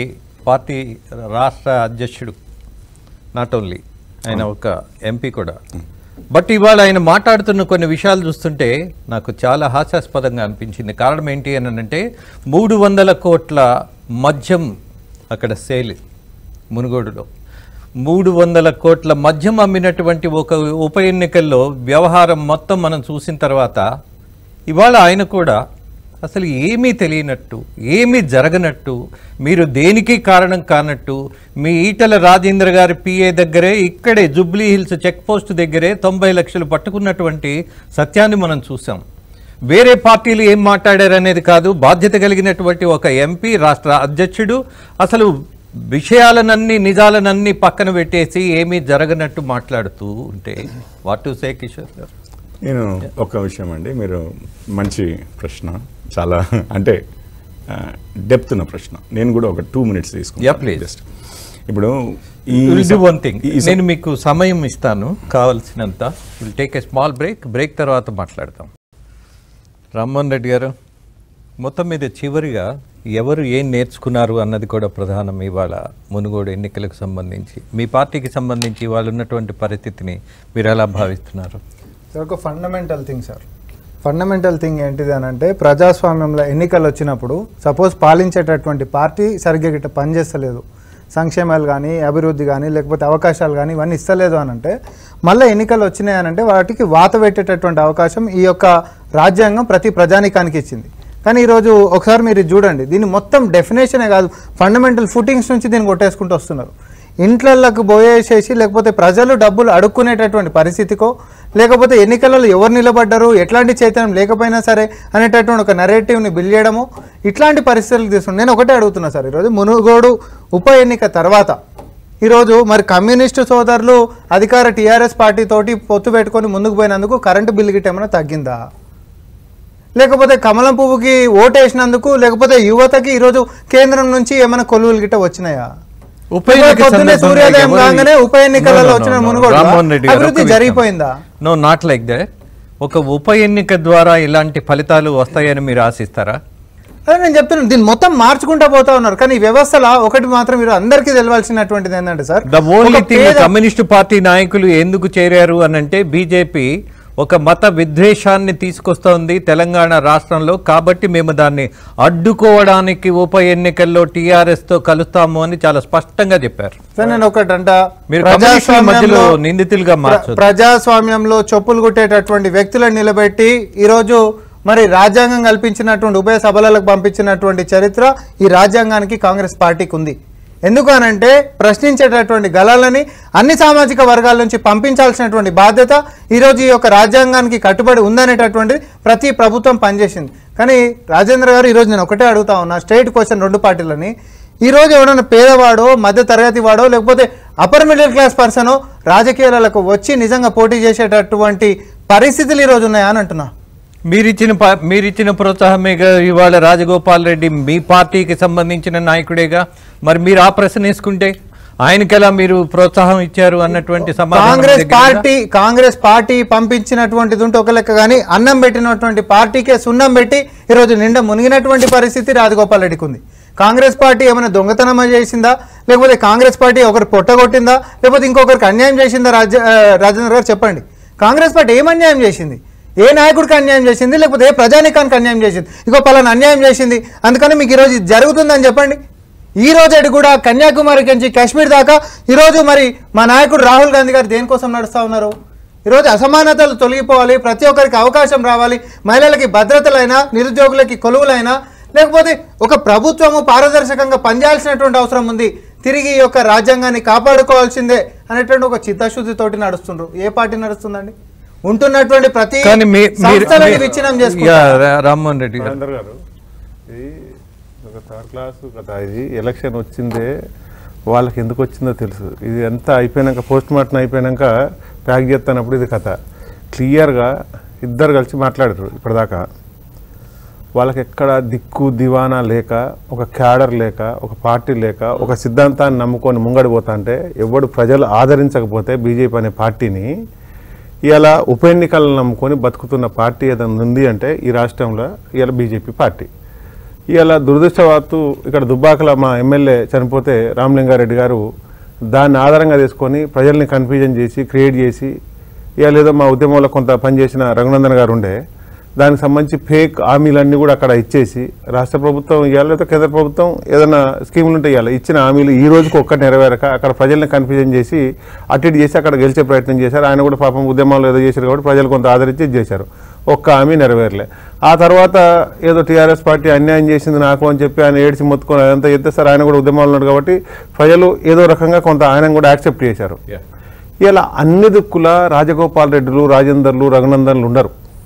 పార్టీ రాష్ట్ర అధ్యక్షుడు నాట్ ఓన్లీ ఆయన ఒక ఎంపీ కూడా బట్ ఇవాళ ఆయన మాట్లాడుతున్న కొన్ని విషయాలు చూస్తుంటే నాకు చాలా హాస్యాస్పదంగా అనిపించింది కారణం ఏంటి అని అంటే మూడు వందల కోట్ల మద్యం అక్కడ సేల్ మునుగోడులో మూడు వందల కోట్ల మద్యం అమ్మినటువంటి ఒక ఉప ఎన్నికల్లో వ్యవహారం మొత్తం మనం చూసిన తర్వాత ఇవాళ ఆయన కూడా అసలు ఏమీ తెలియనట్టు ఏమీ జరగనట్టు మీరు దేనికి కారణం కానట్టు మీ ఈటల రాజేంద్ర గారి పిఏ దగ్గరే ఇక్కడే జుబ్లీ హిల్స్ చెక్ పోస్ట్ దగ్గరే తొంభై లక్షలు పట్టుకున్నటువంటి సత్యాన్ని మనం చూసాం వేరే పార్టీలు ఏం మాట్లాడారు అనేది కాదు బాధ్యత కలిగినటువంటి ఒక ఎంపీ రాష్ట్ర అధ్యక్షుడు అసలు విషయాలనన్నీ నిజాలనన్నీ పక్కన పెట్టేసి ఏమీ జరగనట్టు మాట్లాడుతూ ఉంటే వాట్ టు సే కిషోర్ గారు నేను ఒక విషయం అండి మీరు మంచి ప్రశ్న చాలా అంటే డెప్త్ ఉన్న ప్రశ్న నేను కూడా ఒక టూ మినిట్స్ Yeah, తీసుకుంటాను please. జస్ట్ ఇప్పుడు ఈ విల్ డూ వన్ థింగ్ ఈ- నేను మీకు సమయం ఇస్తాను కావలసినంత will take a small break break తర్వాత మాట్లాడతాం రామ్మోహన్ రెడ్డి గారు మొత్తం మీద చివరిగా ఎవరు ఏం నేర్చుకున్నారు అన్నది కూడా ప్రధానం ఇవాళ మునుగోడు ఎన్నికలకు సంబంధించి మీ పార్టీకి సంబంధించి వాళ్ళు ఉన్నటువంటి పరిస్థితిని మీరు ఎలా భావిస్తున్నారు సార్ ఒక fundamental thing sir fundamental thing ఏంటిది అని అంటే ప్రజాస్వామ్యంలో ఎన్నికలు వచ్చినప్పుడు సపోజ్ పాలించేటటువంటి పార్టీ సరిగ్గా గిట్ట పనిచేస్తలేదు సంక్షేమాలు కానీ అభివృద్ధి కానీ లేకపోతే అవకాశాలు కానీ ఇవన్నీ ఇస్తలేదు అని అంటే మళ్ళీ ఎన్నికలు వచ్చినాయి అని అంటే వాటికి వాత పెట్టేటటువంటి అవకాశం ఈ యొక్క రాజ్యాంగం ప్రతి ప్రజానికానికి ఇచ్చింది కానీ ఈరోజు ఒకసారి మీరు ఇది చూడండి దీన్ని మొత్తం డెఫినేషనే కాదు ఫండమెంటల్ ఫుటింగ్స్ నుంచి దీన్ని కొట్టేసుకుంటూ వస్తున్నారు ఇంట్లలకు పోయేసేసి లేకపోతే ప్రజలు డబ్బులు అడుక్కునేటటువంటి పరిస్థితికో లేకపోతే ఎన్నికలలో ఎవరు నిలబడ్డారు ఎట్లాంటి చైతన్యం లేకపోయినా సరే అనేటటువంటి ఒక నెరేటివ్ని బిల్డ్ చేయడము ఇట్లాంటి పరిస్థితులు తీసుకుని నేను ఒకటే అడుగుతున్నా సార్ ఈరోజు మునుగోడు ఉప ఎన్నిక తర్వాత ఈరోజు మరి కమ్యూనిస్టు సోదరులు అధికార టీఆర్ఎస్ పార్టీ తోటి పొత్తు పెట్టుకొని ముందుకు పోయినందుకు కరెంటు బిల్లు గిట్ట ఏమైనా తగ్గిందా లేకపోతే కమలం పువ్వుకి ఓటేసినందుకు లేకపోతే యువతకి ఈరోజు కేంద్రం నుంచి ఏమైనా కొలువులు గిట్ట వచ్చినాయా ఉప ఎన్నిక పొద్దున్నే సందర్భంగా సూర్యోదయం ఎవరు- కాగానే ఉప ఎన్నికలలో No, no, వచ్చిన no, no. మునుగోడు రామ్మోహన్ రెడ్డి గారు, అభివృద్ధి ఒక్క విషయం. జరిగిపోయిందా నో నాట్ లైక్ దట్ ఒక ఉప ఎన్నిక ద్వారా ఇలాంటి ఫలితాలు వస్తాయని మీరు ఆశిస్తారా అదే నేను చెప్తున్నాను దీన్ని మొత్తం మార్చుకుంటా పోతా ఉన్నారు కానీ ఈ వ్యవస్థలో ఒకటి మాత్రం మీరు అందరికీ తెలవాల్సినటువంటిది ఏంటంటే సార్ ద ఓన్లీ ఒక థింగ్ పేద- కమ్యూనిస్టు పార్టీ నాయకులు ఎందుకు చేరారు అని అంటే బీజేపీ ఒక మత విద్వేషాన్ని తీసుకొస్తోంది తెలంగాణ రాష్ట్రంలో కాబట్టి మేము దాన్ని అడ్డుకోవడానికి ఉప ఎన్నికల్లో టీఆర్ఎస్ తో కలుస్తాము అని చాలా స్పష్టంగా చెప్పారు సార్ నేను ఒకటి అంట మీరు కమ్యూనిస్టుల మధ్యలో ప్రజాస్వామ్యంలో- నిందితులుగా ప్ర- మార్చొద్దు. ప్రజాస్వామ్యంలో చెప్పులు కుట్టేటటువంటి వ్యక్తులను నిలబెట్టి ఈరోజు మరి రాజ్యాంగం కల్పించినటువంటి ఉభయ సభలకు పంపించినటువంటి చరిత్ర ఈ రాజ్యాంగానికి కాంగ్రెస్ పార్టీకి ఉంది ఎందుకు అనంటే ప్రశ్నించేటటువంటి గలాలని అన్ని సామాజిక వర్గాల నుంచి పంపించాల్సినటువంటి బాధ్యత ఈరోజు ఈ యొక్క రాజ్యాంగానికి కట్టుబడి ఉందనేటటువంటి ప్రతి ప్రభుత్వం పనిచేసింది కానీ రాజేంద్ర గారు ఈరోజు నేను ఒకటే అడుగుతా ఉన్నా స్ట్రైట్ క్వశ్చన్ రెండు పార్టీలని ఈ రోజు ఎవడన్నా పేదవాడో మధ్య తరగతి వాడో లేకపోతే అప్పర్ మిడిల్ క్లాస్ పర్సనో రాజకీయాలకు వచ్చి నిజంగా పోటీ చేసేటటువంటి పరిస్థితులు ఈరోజు ఉన్నాయా అని అంటున్నా మీరిచ్చిన ప- మీరిచ్చిన ప్రోత్సాహమేగా ఇవాళ రాజగోపాల్ రెడ్డి మీ పార్టీకి సంబంధించిన నాయకుడేగా మరి మీరు ఆ ప్రశ్న వేసుకుంటే ఆయనకెలా మీరు ప్రోత్సాహం ఇచ్చారు అన్నటువంటి సమాధానం కాంగ్రెస్ దగ్గర ఉందా? పార్టీ కాంగ్రెస్ పార్టీ పంపించినటువంటిది ఉంటే ఒక లెక్క కానీ అన్నం పెట్టినటువంటి పార్టీకే సున్నం పెట్టి ఈరోజు నిండా మునిగినటువంటి పరిస్థితి రాజగోపాల్ రెడ్డికి ఉంది కాంగ్రెస్ పార్టీ ఏమైనా దొంగతనం చేసిందా లేకపోతే కాంగ్రెస్ పార్టీ ఒకరు పొట్టగొట్టిందా లేకపోతే ఇంకొకరికి అన్యాయం చేసిందా రాజ ఆ, రాజేంద్ర గారు చెప్పండి కాంగ్రెస్ పార్టీ ఏం అన్యాయం చేసింది ఏ నాయకుడికి అన్యాయం చేసింది లేకపోతే ఏ ప్రజానికానికి అన్యాయం చేసింది ఇగో పలానా అన్యాయం చేసింది అందుకని మీకు ఈరోజు ఇది జరుగుతుందని చెప్పండి ఈ రోజు కూడా కన్యాకుమారి నుంచి కాశ్మీర్ దాకా ఈరోజు మరి మా నాయకుడు రాహుల్ గాంధీ గారు దేనికోసం నడుస్తూ ఉన్నారు ఈరోజు అసమానతలు తొలగిపోవాలి ప్రతి ఒక్కరికి అవకాశం రావాలి మహిళలకి భద్రతలైనా నిరుద్యోగులకి కొలువులైనా లేకపోతే ఒక ప్రభుత్వము పారదర్శకంగా పనిచేయాల్సినటువంటి అవసరం ఉంది తిరిగి ఈ యొక్క రాజ్యాంగాన్ని కాపాడుకోవాల్సిందే అనేటువంటి ఒక చిత్తశుద్ధితోటి నడుస్తుండ్రు ఏ పార్టీ నడుస్తుందండి ఉంటున్నటువంటి ప్రతి కానీ మీ- మీరు సంస్థలని మీ- విచ్ఛిన్నం యా, చేసుకుంటారు రా- రామ్మోహన్ రెడ్డి గారు రాజేందర్ గారు ఇది ఒక థర్డ్ క్లాస్ కథ ఇది ఎలక్షన్ వచ్చిందే వాళ్ళకి ఎందుకు వచ్చిందో తెలుసు ఇది అంతా అయిపోయినాక పోస్ట్ మార్టం అయిపోయినాక ప్యాక్ చేస్తున్నప్పుడు ఇది కథ క్లియర్గా ఇద్దరు కలిసి మాట్లాడారు ఇప్పటిదాకా వాళ్ళకి ఎక్కడ దిక్కు దివానా లేక ఒక క్యాడర్ లేక ఒక పార్టీ లేక ఒక సిద్ధాంతాన్ని నమ్ముకొని ముంగడి పోతా అంటే ఎవడు ప్రజలు ఆదరించకపోతే బీజేపీ అనే పార్టీని ఇలా ఉప ఎన్నికలను నమ్ముకొని బతుకుతున్న పార్టీ ఏదైనా ఉంది అంటే ఈ రాష్ట్రంలో ఇలా బీజేపీ పార్టీ ఇవాళ దురదృష్టవాత్తు ఇక్కడ దుబ్బాకల మా ఎమ్మెల్యే చనిపోతే రామలింగారెడ్డి గారు దాన్ని ఆధారంగా తీసుకొని ప్రజల్ని కన్ఫ్యూజన్ చేసి క్రియేట్ చేసి ఇవాళ ఏదో మా ఉద్యమంలో కొంత పనిచేసిన రఘునందన్ గారు ఉండే దానికి సంబంధించి ఫేక్ హామీలన్నీ కూడా అక్కడ ఇచ్చేసి రాష్ట్ర ప్రభుత్వం ఇవ్వాలి లేదా కేంద్ర ప్రభుత్వం ఏదైనా స్కీములు ఉంటే ఇవ్వాలి ఇచ్చిన హామీలు ఈ రోజుకి ఒక్కటి నెరవేరక అక్కడ ప్రజల్ని కన్ఫ్యూజన్ చేసి అటు ఇటు చేసి అక్కడ గెలిచే ప్రయత్నం చేశారు ఆయన కూడా పాపం ఉద్యమాలు ఏదో చేశారు కాబట్టి ప్రజలు కొంత ఆదరించి ఇది చేశారు ఒక్క హామీ నెరవేరలే ఆ తర్వాత ఏదో టీఆర్ఎస్ పార్టీ అన్యాయం చేసింది నాకు అని చెప్పి ఆయన ఏడ్చి మొత్తుకొని అదంతా చేస్తే సార్ ఆయన కూడా ఉద్యమాలు ఉన్నాడు కాబట్టి ప్రజలు ఏదో రకంగా కొంత ఆయన కూడా యాక్సెప్ట్ చేశారు ఇలా అన్ని దిక్కుల రాజగోపాల్ రెడ్డిలు రాజేందర్లు రఘునందన్లు ఉండరు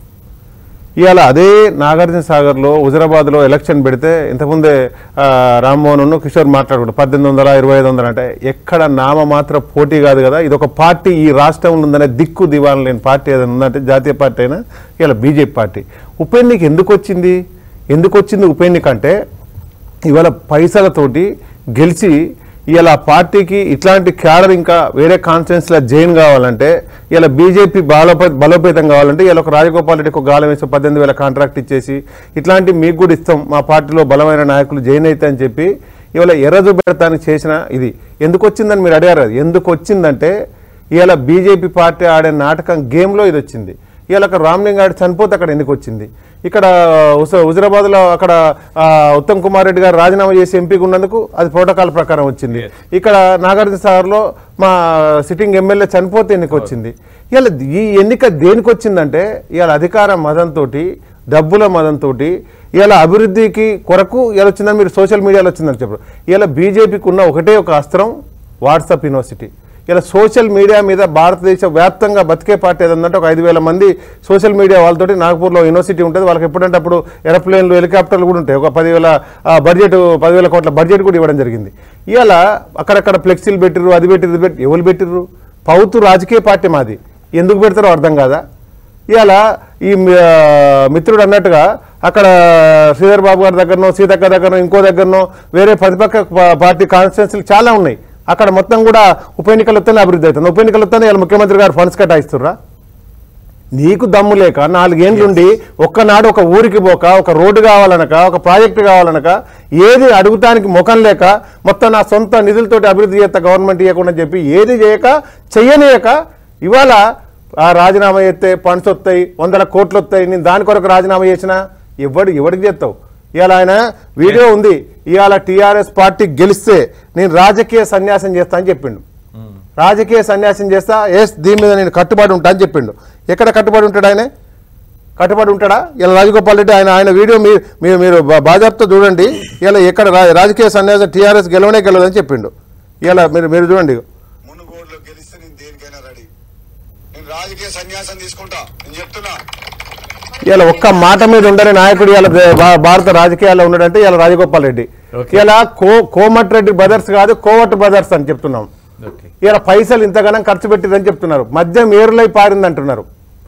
ఇవాళ అదే నాగార్జున సాగర్లో హుజరాబాద్లో ఎలక్షన్ పెడితే ఇంతకుముందే ఆ, రామ్మోహన్ కిషోర్ మాట్లాడుకుంటారు పద్దెనిమిది వందల ఇరవై ఐదు వందలు అంటే ఎక్కడ నామ మాత్రం పోటీ కాదు కదా ఇది ఒక పార్టీ ఈ రాష్ట్రంలో ఉందనే దిక్కు దివాన్ లేని పార్టీ ఏదైనా ఉందంటే జాతీయ పార్టీ అయినా ఇలా బీజేపీ పార్టీ ఉప ఎన్నిక ఎందుకు వచ్చింది ఎందుకు వచ్చింది ఉప ఎన్నిక అంటే ఇవాళ పైసలతోటి గెలిచి ఇవాళ ఆ పార్టీకి ఇట్లాంటి క్యాడర్ ఇంకా వేరే కాన్ఫరెన్స్లో జైన్ కావాలంటే ఇలా బీజేపీ బలోపే బలోపేతం కావాలంటే ఇలా ఒక రాజగోపాల్ రెడ్డికి ఒక గాలం వేసి పద్దెనిమిది వేల కాంట్రాక్ట్ ఇచ్చేసి ఇట్లాంటి మీకు కూడా ఇస్తాం మా పార్టీలో బలమైన నాయకులు జైన్ అయితే అని చెప్పి ఇవాళ ఎర్రజు పెడతానికి చేసిన ఇది ఎందుకు వచ్చిందని మీరు అడిగారు కదా. ఎందుకు వచ్చిందంటే ఇవాళ బీజేపీ పార్టీ ఆడే నాటకం గేమ్లో ఇది వచ్చింది ఇవాళ అక్కడ రామ్లింగ్ గారు చనిపోతే అక్కడ ఎందుకు వచ్చింది ఇక్కడ హుజ- హుజరాబాద్లో అక్కడ ఆ, ఉత్తమ్ కుమార్ రెడ్డి గారు రాజీనామా చేసి ఎంపీగా ఉన్నందుకు అది ప్రోటోకాల్ ప్రకారం వచ్చింది ఇక్కడ నాగార్జున సాగర్లో మా సిట్టింగ్ ఎమ్మెల్యే చనిపోతే ఎన్నిక వచ్చింది ఇవాళ ఈ ఎన్నిక దేనికి వచ్చిందంటే ఇవాళ అధికార మదంతో డబ్బుల మదంతో ఇలా అభివృద్ధికి కొరకు ఇలా వచ్చిందని మీరు సోషల్ మీడియాలో వచ్చిందని చెప్పారు ఇలా బీజేపీకి ఉన్న ఒకటే ఒక అస్త్రం వాట్సాప్ యూనివర్సిటీ ఇలా సోషల్ మీడియా మీద భారతదేశ వ్యాప్తంగా బతికే పార్టీ ఏదంటే ఒక ఐదు వేల మంది సోషల్ మీడియా వాళ్ళతోటి నాగపూర్లో యూనివర్సిటీ ఉంటుంది వాళ్ళకి ఎప్పుడంటే అప్పుడు ఏరోప్లేన్లు హెలికాప్టర్లు కూడా ఉంటాయి ఒక పదివేల ఆ, బడ్జెట్ పదివేల కోట్ల బడ్జెట్ కూడా ఇవ్వడం జరిగింది ఇవాళ అక్కడక్కడ ఫ్లెక్సీలు పెట్టిర్రు అది పెట్టిర్రు ఇది పెట్టి ఎవరు పెట్టిర్రు పౌతు రాజకీయ పార్టీ మాది ఎందుకు పెడతారో అర్థం కాదా ఇవాళ ఈ మి- ఆ, మిత్రుడు అన్నట్టుగా అక్కడ శ్రీధర్ బాబు గారి దగ్గరనో సీతక్క దగ్గరనో ఇంకో దగ్గరనో వేరే ప్రతిపక్ష పా- పార్టీ కాన్స్టిట్యున్సీలు చాలా ఉన్నాయి అక్కడ మొత్తం కూడా ఉప ఎన్నికలు వస్తేనే అభివృద్ధి అవుతుంది ఉప ఎన్నికలు వస్తేనే ఇలా ముఖ్యమంత్రి గారు ఫండ్స్ కేటాయిస్తుర్రా నీకు దమ్ము లేక నాలుగేండ్లుండి ఒక్కనాడు ఒక ఊరికి పోక ఒక రోడ్డు కావాలనక ఒక ప్రాజెక్టు కావాలనక ఏది అడుగుతానికి ముఖం లేక మొత్తం నా సొంత నిధులతోటి అభివృద్ధి చేస్తా గవర్నమెంట్ ఇవ్వకుండా చెప్పి ఏది చేయక చెయ్యనియక ఇవాళ ఆ రాజీనామా చేస్తే ఫండ్స్ వస్తాయి వందల కోట్లు వస్తాయి నేను దాని కొరకు రాజీనామా చేసినా ఎవడు ఎవడికి చేస్తావు ఇవాళ ఆయన వీడియో ఉంది ఇవాళ టీఆర్ఎస్ పార్టీ గెలిస్తే నేను రాజకీయ సన్యాసం చేస్తా అని చెప్పిండు రాజకీయ సన్యాసం చేస్తా ఎస్ దీని మీద నేను కట్టుబడి ఉంటా అని చెప్పిండు ఎక్కడ కట్టుబడి ఉంటాడు ఆయన కట్టుబడి ఉంటాడా ఇలా రాజగోపాల్ రెడ్డి ఆయన ఆయన వీడియో మీరు మీరు మీరు బా- బాజాప్తో చూడండి ఇలా ఎక్కడ రా- రాజకీయ సన్యాసం టీఆర్ఎస్ గెలవనే గెలవదని చెప్పిండు ఇలా మీరు మీరు చూడండి మునుగోడులో గెలిస్తే నేను దేనికైనా రెడీ నేను రాజకీయ సన్యాసం తీసుకుంటా నేను చెప్తున్నా ఇలా ఒక్క మాట మీద ఉండని నాయకుడు ఇలా భా- భారత రాజకీయాల్లో ఉన్నాడంటే ఇలా రాజగోపాల్ రెడ్డి ఇలా కో కోమటిరెడ్డి బ్రదర్స్ కాదు కోవట్ బ్రదర్స్ అని చెప్తున్నాం ఓకే ఇలా పైసలు ఇంతగానం ఖర్చు పెట్టిరని చెప్తున్నారు మద్యం ఏరులై పారింది అంటున్నారు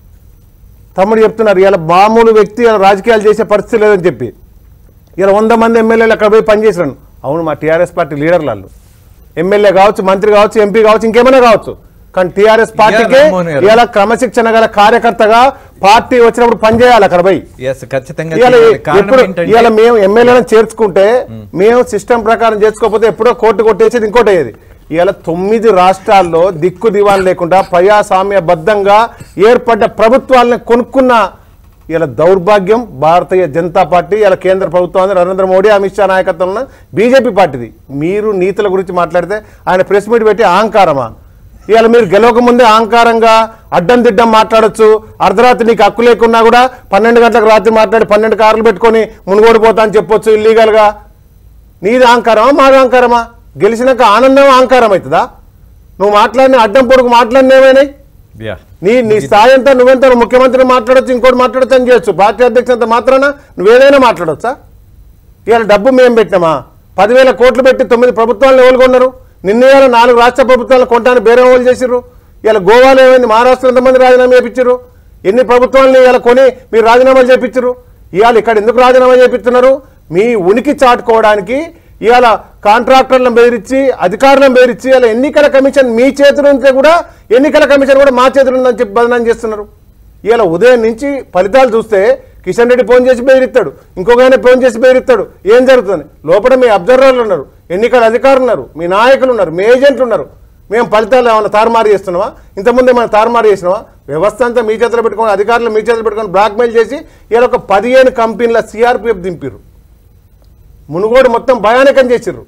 తమ్ముడు చెప్తున్నారు ఇలా మామూలు వ్యక్తి ఇలా రాజకీయాలు చేసే పరిస్థితి లేదని చెప్పి ఇలా వంద మంది ఎమ్మెల్యేలు అక్కడ పోయి పనిచేసాను అవును మా టీఆర్ఎస్ పార్టీ లీడర్లు వాళ్ళు ఎమ్మెల్యే కావచ్చు మంత్రి కావచ్చు ఎంపీ కావచ్చు ఇంకేమైనా కావచ్చు కానీ టీఆర్ఎస్ పార్టీకే రామ్మోహన్ గారు. ఇలా క్రమశిక్షణ గల కార్యకర్తగా పార్టీ వచ్చినప్పుడు పనిచేయాలి అక్కడ పోయి ఎస్ ఖచ్చితంగా ఇవాళ చేయాలి. కారణం ఎప్పుడు ఏంటంటే ఇవాళ మేము ఎమ్మెల్యేలను చేర్చుకుంటే మేము సిస్టమ్ ప్రకారం చేసుకోకపోతే ఎప్పుడో కోర్టు కొట్టేసేది ఇంకోటి అయ్యేది ఇవాళ తొమ్మిది రాష్ట్రాల్లో దిక్కు దివాన్ లేకుండా ప్రజాస్వామ్య బద్ధంగా ఏర్పడ్డ ప్రభుత్వాలను కొనుక్కున్న ఇలా దౌర్భాగ్యం భారతీయ జనతా పార్టీ ఇలా కేంద్ర ప్రభుత్వం నరేంద్ర మోడీ అమిత్ షా నాయకత్వంలో బీజేపీ పార్టీది మీరు నీతుల గురించి మాట్లాడితే ఆయన ప్రెస్ మీట్ పెట్టి అహంకారమా ఇవాళ మీరు గెలవక ముందే అహంకారంగా అడ్డం దిడ్డం మాట్లాడొచ్చు అర్ధరాత్రి నీకు హక్కు లేకున్నా కూడా పన్నెండు గంటలకు రాత్రి మాట్లాడి పన్నెండు కార్లు పెట్టుకొని మునుగోడు పోతా అని చెప్పొచ్చు ఇల్లీగల్గా నీది అహంకారమా మాది అహంకారమా గెలిచినాక ఆనందం అహంకారం అవుతుందా నువ్వు మాట్లాడిన అడ్డం పొడుగు మాట్లాడిన ఏమైనాయి యా నీ నీ స్థాయి ఎంత నువ్వెంత నువ్వు ముఖ్యమంత్రి మాట్లాడొచ్చు ఇంకోటి మాట్లాడొచ్చు అని చేయొచ్చు పార్టీ అధ్యక్షుడు అంత మాత్రాన నువ్వేదైనా మాట్లాడొచ్చా ఇవాళ డబ్బు మేము పెట్టినామా పదివేల కోట్లు పెట్టి తొమ్మిది ప్రభుత్వాలను ఎవరు కొన్నారు నిన్న ఇవాళ నాలుగు రాష్ట్ర ప్రభుత్వాలను కొంటాను బేరే వాళ్ళు చేసిర్రు ఇవాళ గోవాలో ఏమైంది మహారాష్ట్ర ఎంతమంది రాజీనామా చేయించారు ఎన్ని ప్రభుత్వాలను ఇవాళ కొని మీరు రాజీనామాలు చేయించారు ఇవాళ ఇక్కడ ఎందుకు రాజీనామా చేపిస్తున్నారు మీ ఉనికి చాటుకోవడానికి ఇవాళ కాంట్రాక్టర్లను బెదిరించి అధికారులను బెదిరించి ఇలా ఎన్నికల కమిషన్ మీ చేతిలో ఉంటే కూడా ఎన్నికల కమిషన్ కూడా మా చేతిలో ఉందని చెప్పి బదనాం చేస్తున్నారు ఇవాళ ఉదయం నుంచి ఫలితాలు చూస్తే కిషన్ రెడ్డి ఫోన్ చేసి బెదిరిస్తాడు ఇంకొక ఆయన ఫోన్ చేసి బెదిరిస్తాడు ఏం జరుగుతుంది లోపల మీ అబ్జర్వర్లు ఉన్నారు ఎన్నికల అధికారులు ఉన్నారు మీ నాయకులు ఉన్నారు మీ ఏజెంట్లు ఉన్నారు మేము ఫలితాలు ఏమైనా తారుమారు చేస్తున్నావా ఇంతకుముందు ఏమైనా తారుమారు చేసినావా వ్యవస్థ అంతా మీ చేతిలో పెట్టుకొని అధికారులు మీ చేతిలో పెట్టుకొని బ్లాక్మెయిల్ చేసి ఇలా ఒక పదిహేను కంపెనీల సిఆర్పిఎఫ్ దింపిర్రు మునుగోడు మొత్తం భయానకం చేసిర్రు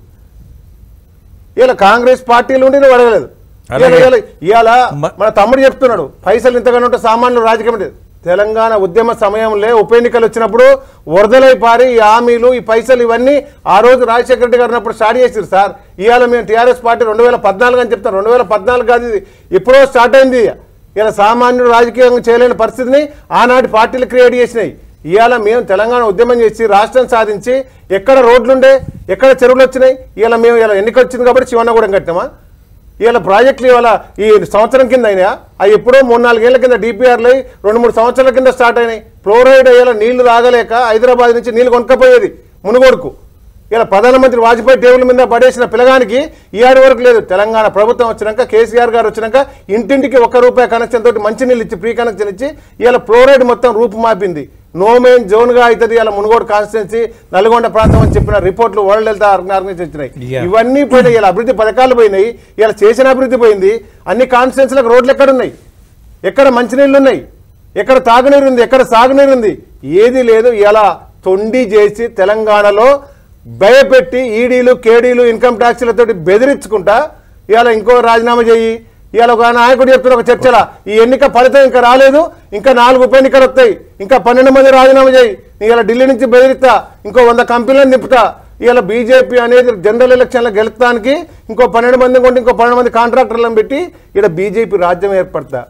ఇలా కాంగ్రెస్ పార్టీలు ఉండి నువ్వు అడగలేదు అలాగే. ఇవాళ మ- మన తమ్ముడు చెప్తున్నాడు పైసలు ఇంతగానో ఉంటే సామాన్లు రాజకీయం లేదు. తెలంగాణ ఉద్యమ సమయంలో ఉప ఎన్నికలు వచ్చినప్పుడు వరదలై పారి ఈ హామీలు ఈ పైసలు ఇవన్నీ ఆ రోజు రాజశేఖర రెడ్డి గారు ఉన్నప్పుడు స్టార్ట్ చేసారు సార్ ఇవాళ మేము టీఆర్ఎస్ పార్టీ రెండు వేల పద్నాలుగు అని చెప్తాం రెండు వేల పద్నాలుగు కాదు ఇది ఎప్పుడో స్టార్ట్ అయింది ఇలా సామాన్యుడు రాజకీయంగా చేయలేని పరిస్థితిని ఆనాటి పార్టీలు క్రియేట్ చేసినాయి ఇవాళ మేము తెలంగాణ ఉద్యమం చేసి రాష్ట్రం సాధించి ఎక్కడ రోడ్లుండే ఎక్కడ చెరువులు వచ్చినాయి ఇవాళ మేము ఇలా ఎన్నిక వచ్చింది కాబట్టి శివన్నగూడెం కట్టినామా ఇవాళ ప్రాజెక్టులు ఇవాళ ఈ సంవత్సరం కింద అయినాయా అవి ఎప్పుడో మూడు నాలుగేళ్ల కింద డిపిఆర్లు రెండు మూడు సంవత్సరాల కింద స్టార్ట్ అయినాయి ఫ్లోరైడ్ ఇవాళ నీళ్లు తాగలేక హైదరాబాద్ నుంచి నీళ్లు కొనుక్కపోయేది మునుగోడుకు ఇలా ప్రధానమంత్రి వాజ్పేయి టేబుల్ మీద పడేసిన పిల్లగానికి ఈఆర్ వరకు లేదు తెలంగాణ ప్రభుత్వం వచ్చినాక కేసీఆర్ గారు వచ్చినాక ఇంటింటికి ఒక్క రూపాయి కనెక్షన్ తోటి మంచి నీళ్ళు ఇచ్చి ఫ్రీ కనెక్షన్ ఇచ్చి ఇలా ఫ్లోరైడ్ మొత్తం రూపుమాపింది నో మెయిన్ జోన్ గా అవుతుంది ఇలా మునుగోడు కాన్స్టిట్యున్సీ నల్గొండ ప్రాంతం అని చెప్పిన రిపోర్ట్లు వరల్డ్ హెల్త్ ఆర్గనైజేషన్ ఇచ్చినాయి Yeah. ఇవన్నీ పోయినాయి ఇలా అభివృద్ధి పథకాలు పోయినాయి ఇలా చేసిన అభివృద్ధి పోయింది అన్ని కాన్స్టిట్యున్సీలకు రోడ్లు ఎక్కడ ఉన్నాయి ఎక్కడ మంచినీళ్ళు ఉన్నాయి ఎక్కడ తాగునీరు ఉంది ఎక్కడ సాగునీరు ఉంది ఏది లేదు ఇలా తొండి చేసి తెలంగాణలో భయపెట్టి ఈడీలు కేడీలు ఇన్కమ్ ట్యాక్స్లతో బెదిరించుకుంటా ఇవాళ ఇంకో రాజీనామా చేయి ఇవాళ ఒక నాయకుడు చెప్తున్న ఒక చర్చల ఈ ఎన్నిక ఫలితం ఇంకా రాలేదు ఇంకా నాలుగు ఉప ఎన్నికలు వస్తాయి ఇంకా పన్నెండు మంది రాజీనామా చేయి ఇవాళ ఢిల్లీ నుంచి బెదిరిస్తా ఇంకో వంద కంపెనీలను నింపుతా ఇవాళ బీజేపీ అనేది జనరల్ ఎలక్షన్లో గెలుస్తానికి ఇంకో పన్నెండు మంది కొంటే ఇంకో పన్నెండు మంది కాంట్రాక్టర్లను పెట్టి ఇక్కడ బీజేపీ రాజ్యం ఏర్పడతా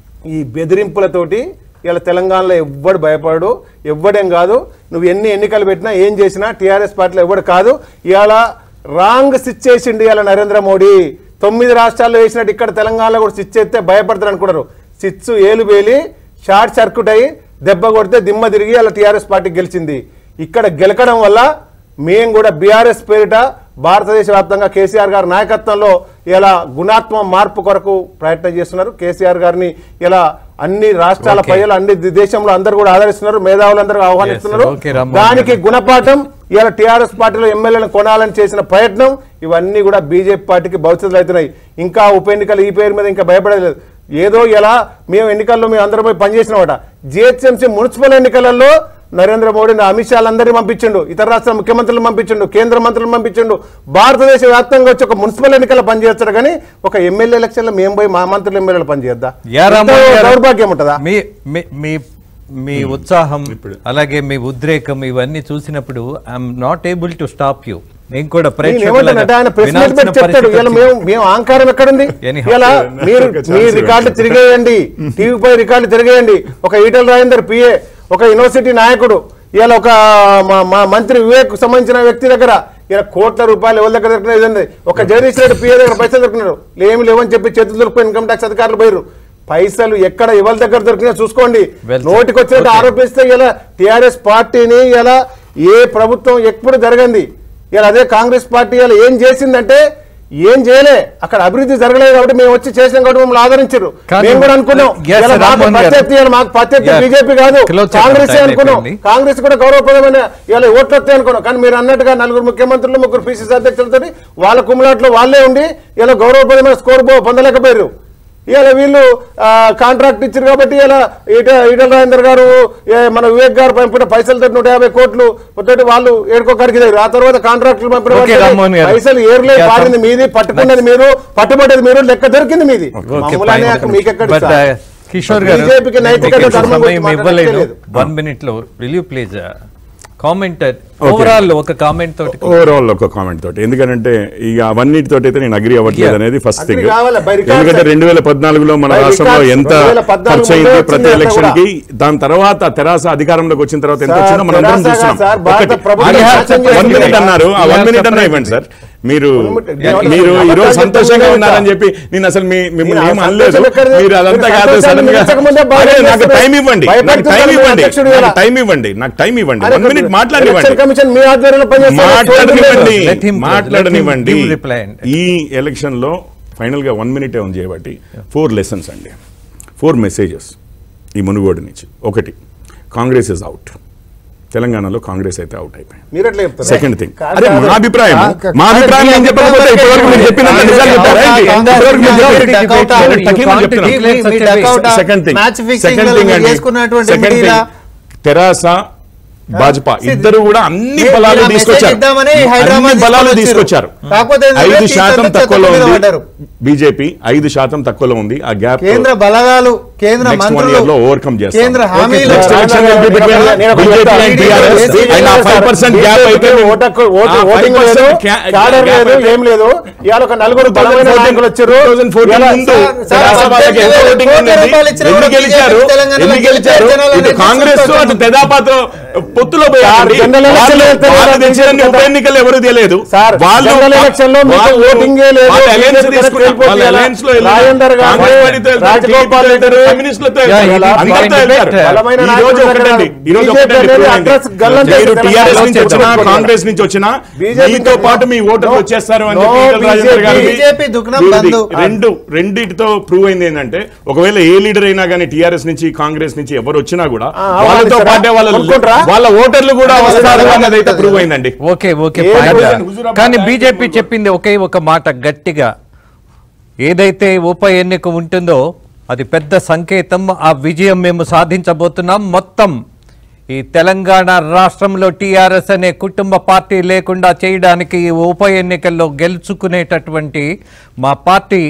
ఈ బెదిరింపులతోటి ఇలా తెలంగాణలో ఎవ్వడు భయపడు ఎవ్వడేం కాదు నువ్వు ఎన్ని ఎన్నికలు పెట్టినా ఏం చేసినా టీఆర్ఎస్ పార్టీలో ఎవ్వడు కాదు ఇవాళ రాంగ్ స్విచ్ చేసిండు ఇవాళ నరేంద్ర మోడీ తొమ్మిది రాష్ట్రాల్లో వేసినట్టు ఇక్కడ తెలంగాణలో కూడా స్విచ్ చేస్తే భయపడతారు అనుకున్నారు స్విచ్ ఏలు వేలి షార్ట్ సర్క్యూట్ అయ్యి దెబ్బ కొడితే దిమ్మ తిరిగి అలా టీఆర్ఎస్ పార్టీ గెలిచింది ఇక్కడ గెలకడం వల్ల మేము కూడా బీఆర్ఎస్ పేరిట భారతదేశ వ్యాప్తంగా కేసీఆర్ గారి నాయకత్వంలో ఇలా గుణాత్మక మార్పు కొరకు ప్రయత్నం చేస్తున్నారు కేసీఆర్ గారిని ఇలా అన్ని రాష్ట్రాల Okay. ప్రజలు అన్ని దేశంలో అందరూ కూడా ఆదరిస్తున్నారు మేధావులందరూ ఆహ్వానిస్తున్నారు Yes, okay, రామ్మోహన్ దానికి గుణపాఠం ఇలా టీఆర్ఎస్ పార్టీలో ఎమ్మెల్యేలను కొనాలని చేసిన ప్రయత్నం ఇవన్నీ కూడా బీజేపీ పార్టీకి భవిష్యత్తులో అవుతున్నాయి ఇంకా ఉప ఎన్నికలు ఈ పేరు మీద ఇంకా భయపడలేదు ఏదో ఎలా మేము ఎన్నికల్లో మేము అందరం పోయి పనిచేసినమాట జిహెచ్ఎంసీ మున్సిపల్ ఎన్నికలలో నరేంద్ర మోడీని అమిత్ షా అందరినీ పంపించిండు ఇతర రాష్ట్ర ముఖ్యమంత్రులను పంపించిండు కేంద్ర మంత్రులను పంపించిండు భారతదేశ వ్యాప్తంగా వచ్చి ఒక మున్సిపల్ ఎన్నికల పనిచేస్తాడు కానీ ఒక ఎమ్మెల్యే ఎలక్షన్లో మేము పోయి మా మంత్రులు ఎమ్మెల్యేలు పనిచేద్దా యా రామ్మోహన్ ఇంత గారు, దౌర్భాగ్యం ఉంటుందా మీ మీ మీ మీ ఉత్సాహం అలాగే మీ ఉద్రేకం ఇవన్నీ చూసినప్పుడు I'm not able to stop you నేను కూడా నేను ఏమంటానంటే ఆయన ప్రెస్ మీట్ పెట్టి చెప్తాడు ఇలా మేము మేము ఆంకారం ఎక్కడుంది Anyhow. ఇలా మీరు ఒక మీ chance రికార్డు ఇవ్వండి. తిరిగేయండి టీవీపై రికార్డు తిరిగేయండి ఒక ఈటల రాజేందర్ పిఏ ఒక యూనివర్సిటీ నాయకుడు ఇలా ఒక మా- మా మంత్రి వివేక్ సంబంధించిన వ్యక్తి దగ్గర ఇలా కోట్ల రూపాయలు ఎవరి దగ్గర దొరికినాయి ఇదండి ఒక జగదీష్ రెడ్డి పిఏ దగ్గర పైసలు దొరికినారు ఏమి లేవని చెప్పి చేతులు దొరికిపోయి ఇన్కమ్ ట్యాక్స్ అధికారులు పోయారు పైసలు ఎక్కడ ఎవరి దగ్గర దొరికినా చూసుకోండి Well said. నోటికి వచ్చినట్టు Okay. ఆరోపిస్తే ఇలా టిఆర్ఎస్ పార్టీని ఇలా ఏ ప్రభుత్వం ఎప్పుడు జరగంది ఇలా అదే కాంగ్రెస్ పార్టీ ఇలా ఏం చేసిందంటే ఏం చేయలే అక్కడ అభివృద్ధి జరగలేదు కాబట్టి మేము వచ్చి చేసాం కాబట్టి మమ్మల్ని ఆదరించారు కానీ- మేము కూడా అనుకున్నాం Yes, ఇలా మాకు రామ్మోహన్ గారు. ప్రత్యర్థి ఇలా మాకు ప్రత్యర్థి Yeah. బీజేపీ కాదు Close చేద్దాం, కాంగ్రెస్ time అనుకున్నాం అయిపోయింది. కాంగ్రెస్ కూడా గౌరవప్రదమైన ఇలా ఓట్లు వస్తాయి అనుకున్నాం కానీ మీరు అన్నట్టుగా నలుగురు ముఖ్యమంత్రులు ముగ్గురు పిసిసి అధ్యక్షులతో వాళ్ళ కుమ్ములాట్లో వాళ్ళే ఉండి ఇలా గౌరవప్రదమైన స్కోర్ పొందలేకపోయారు ఇలా వీళ్ళు ఆ, కాంట్రాక్ట్ ఇచ్చారు కాబట్టి ఇలా ఈట ఈటల రాజేందర్ గారు ఏ, మన వివేక్ గారు పంపిన పైసలతో నూట యాభై కోట్లు తోటి వాళ్ళు ఏడుకోకడికి ఆ తర్వాత కాంట్రాక్టులు పంపిన Okay, వాటికి రామ్మోహన్ గారు. పైసలు ఏర్లే Yeah, పారింది some- మీది పట్టుకున్నది మీరు పట్టుబడ్డది మీరు లెక్క దొరికింది మీది మమ్మల్ని అనేక మీకెక్కడ బట్ సార్? కిషోర్ గారు బీజేపీకి నైతికత మీకు ధర్మం సమయం గురించి ఇవ్వలేదు మాట్లాడలేదు. వన్ మినిట్ లో will you please comment overall ఒక కామెంట్ తోటి ఓవరాల్ ఒక కామెంట్ తోటి ఎందుకంటే ఇక అవన్నిటితోటి అయితే నేను అగ్రి అవ్వట్లేదు Yeah. అనేది ఫస్ట్ Agree థింగ్ కావాలి, by records. ఎందుకంటే రెండు వేల పద్నాలుగులో మన By రాష్ట్రంలో records. ఎంత 2014 ఖర్చు అయింది ముందే ప్రతి వచ్చింది ఎలక్షన్ అంతా కి దాని తర్వాత తెరాస అధికారంలోకి వచ్చిన తర్వాత ఎంత సార్, వచ్చిందో మనం అందరం తెరాస చూస్తున్నాం సార్, భారత ఒకటి. ప్రభుత్వం అది నాశనం చేసింది. వన్ మినిట్ అన్నారు ఆ You వన్ have మినిట్ అన్నా separate ఇవ్వండి సార్ మీరు Yeah, మీరు yeah. ఈ రోజు అబద్ధాలు సంతోషంగా చెప్తున్నారు ఉన్నారని కదా. చెప్పి నేను అసలు మీ మిమ్మల్ని నేను ఏం ఆ అనలేదు సంతోషం ఎక్కడిది? మీరు అదంతా మీరు కాదు సంతోషాన్ని సడన్ గా మించకముందే బాగా అరే, నాకు చేస్తున్నారు. టైం ఇవ్వండి నాకు భయపెడుతున్నారు టైం మీ ఇవ్వండి అధ్యక్షుడు నాకు ఇలా. టైం ఇవ్వండి నాకు టైం ఇవ్వండి అరే, వన్ మినిట్ ఎలక్షన్ మాట్లాడివ్వండి కమిషన్ మీ ఆధ్వర్యంలో పనిచేస్తారు. మాట్లాడనివ్వండి Let him- మాట్లాడనివ్వండి let him give reply and- ఈ ఎలక్షన్ లో ఫైనల్ గా వన్ మినిట్ ఉంది చేయబట్టి ఫోర్ లెసన్స్ అండి ఫోర్ మెసేజెస్ ఈ మునుగోడు నుంచి ఒకటి కాంగ్రెస్ ఇస్ అవుట్ తెలంగాణలో కాంగ్రెస్ అయితే అవుట్ అయిపోయింది మీరు ఎట్లా చెప్తారు సెకండ్ థింగ్ కాదు, అదే కాదు. మా అభిప్రాయం కా- మా కాదు, అభిప్రాయం మీ నేను చెప్పకపోతే అభిప్రాయం ఇప్పటివరకు మీరు చెప్పినంత నిజాలు చెప్తారా ఏంటి? ఇప్పటివరకు మీరు చెప్పిన- Duck out. తగ్గిమని You చెప్తున్నా. can't declare మీ such a duck way. out. Second thing match fixing second లలో థింగ్ మీరు అండి చేసుకున్నటువంటి second media thing Terasa Bhajapa See, ఇద్దరు కూడా అన్ని మీరు బలాలు ఇలా message తీసుకొచ్చారు ఇద్దామని హైదరాబాద్ అన్ని బలాలు తీసుకొచ్చారు. తీసుకొచ్చారు కాకపోతే ఏంటంటే ఐదు సీట్లు శాతం అంతా తక్కువలో చెత్త మీద ఉంది పడ్డారు. బీజేపీ ఐదు శాతం తక్కువలో ఉంది ఆ గ్యాప్ కేంద్ర బలగాలు కేంద్ర నెక్స్ట్ వన్ మంత్రులు ఇయర్ లో ఓవర్కమ్ చేస్తాం కేంద్ర హామీలు next election will be between నేను ఒకటి BJP చెప్తా. and TRS. BJP ఆయన ఆ 5% గ్యాప్ అయితే మేము- ఓటకు- ఓటు- ఆ ఓటింగ్ 5% లేదు క్యా- క్యాడర్ గ్యాప్ లేదు అయితే- ఏం లేదు ఇవాళ ఒక నలుగురు బలమైన 2014 నాయకులు వచ్చారు 2014 ఇవాళ ముందు సార్, తెరాస సార్, వాళ్ళకి ఎంత కోట్ల ఓటింగ్ ఉన్నది? రూపాయలు ఇచ్చినా ఎన్ని కూడా గెలిచారు BJP తెలంగాణలో ఎన్ని గెలిచారు జనాలు ఇటు అనేది కాంగ్రెస్ సంతోషం. అటు తెదాపాతో పొత్తులో పోయారండి. జనరల్ ఎలక్షన్ వాళ్ళు- వెళ్తే వాళ్ళు కదా తెచ్చినన్ని ఉప ఎన్నికలు ఎవరు తెలియదు సార్, వాళ్ళు జనరల్ ఎలక్షన్ లో మీకు వాళ్ళు- ఓటింగే లేదు. వాళ్ళ alliance BJP తీసుకున్నారు. వెళ్ళిపోతే వాళ్ళ ఎలా? alliance లో వెళ్ళారు. రాజేందర్ గారు, కాంగ్రెస్ పార్టీతో వెళ్తారు, రాజగోపాల్ టీడీపీతో వెళ్తారు, రెడ్డి, కమ్యూనిస్టులతో Yeah, వెళ్తారు. ఇది అందరితో point వెళ్తారు. debate. బలమైన ఈ రోజు నాయకులు ఒకటండి ఉన్నారు. ఈ రోజు BJP ఒకటండి అనేది prove అడ్రస్ అయింది. గల్లం మీరు చేస్తారు. టీఆర్ఎస్ నుంచి వచ్చినా తెలంగాణ కాంగ్రెస్ నుంచి వచ్చినా BJP మీతో పాటు మీ ఓటర్లు No. వచ్చేస్తారు అని No, చెప్పి ఈటల రాజేందర్ గారు BJP దుకుణం వీరిది బంధు. రెండు రెండిటితో ప్రూవ్ అయింది ఏంటంటే ఒకవేళ ఏ లీడర్ అయినా కానీ టీఆర్ఎస్ నుంచి కాంగ్రెస్ నుంచి ఎవరు వచ్చినా కూడా ఆ, వాళ్ళతో ఆహ్వానిస్తారా? పాటే వాళ్ళ కొనుక్కుంటారా? వాళ్ళ ఓటర్లు కూడా వస్తారు అన్నది అయితే ప్రూవ్ అయిందండి ఓకే ఓకే ఏ పాయింట్. రోజు హుజూరాబాద్ కానీ బ్యాంక్ బీజేపీ కూడా- చెప్పింది ఒకే ఒక మాట గట్టిగా ఏదైతే ఉప ఎన్నిక ఉంటుందో అది పెద్ద సంకేతం ఆ విజయం మేము సాధించబోతున్నాం మొత్తం ఈ తెలంగాణ రాష్ట్రంలో టీఆర్ఎస్ అనే కుటుంబ పార్టీ లేకుండా చేయడానికి ఈ ఉప ఎన్నికల్లో గెలుచుకునేటటువంటి మా పార్టీ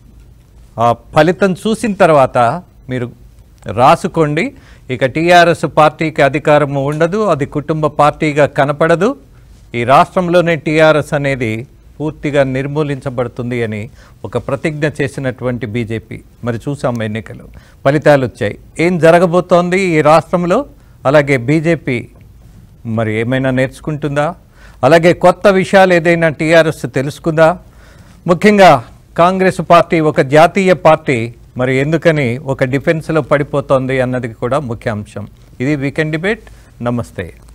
ఆ ఫలితం చూసిన తర్వాత మీరు రాసుకోండి ఇక టీఆర్ఎస్ పార్టీకి అధికారం ఉండదు అది కుటుంబ పార్టీగా కనపడదు ఈ రాష్ట్రంలోనే టీఆర్ఎస్ అనేది పూర్తిగా నిర్మూలించబడుతుంది అని ఒక ప్రతిజ్ఞ చేసినటువంటి బీజేపీ మరి చూసాం ఎన్నికలు ఫలితాలు వచ్చాయి ఏం జరగబోతోంది ఈ రాష్ట్రంలో అలాగే బీజేపీ మరి ఏమైనా నేర్చుకుంటుందా అలాగే కొత్త విషయాలు ఏదైనా టీఆర్ఎస్ తెలుసుకుందా ముఖ్యంగా కాంగ్రెస్ పార్టీ ఒక జాతీయ పార్టీ మరి ఎందుకని ఒక డిఫెన్స్లో పడిపోతోంది అన్నది కూడా ముఖ్య అంశం ఇది వీకెండ్ డిబేట్ నమస్తే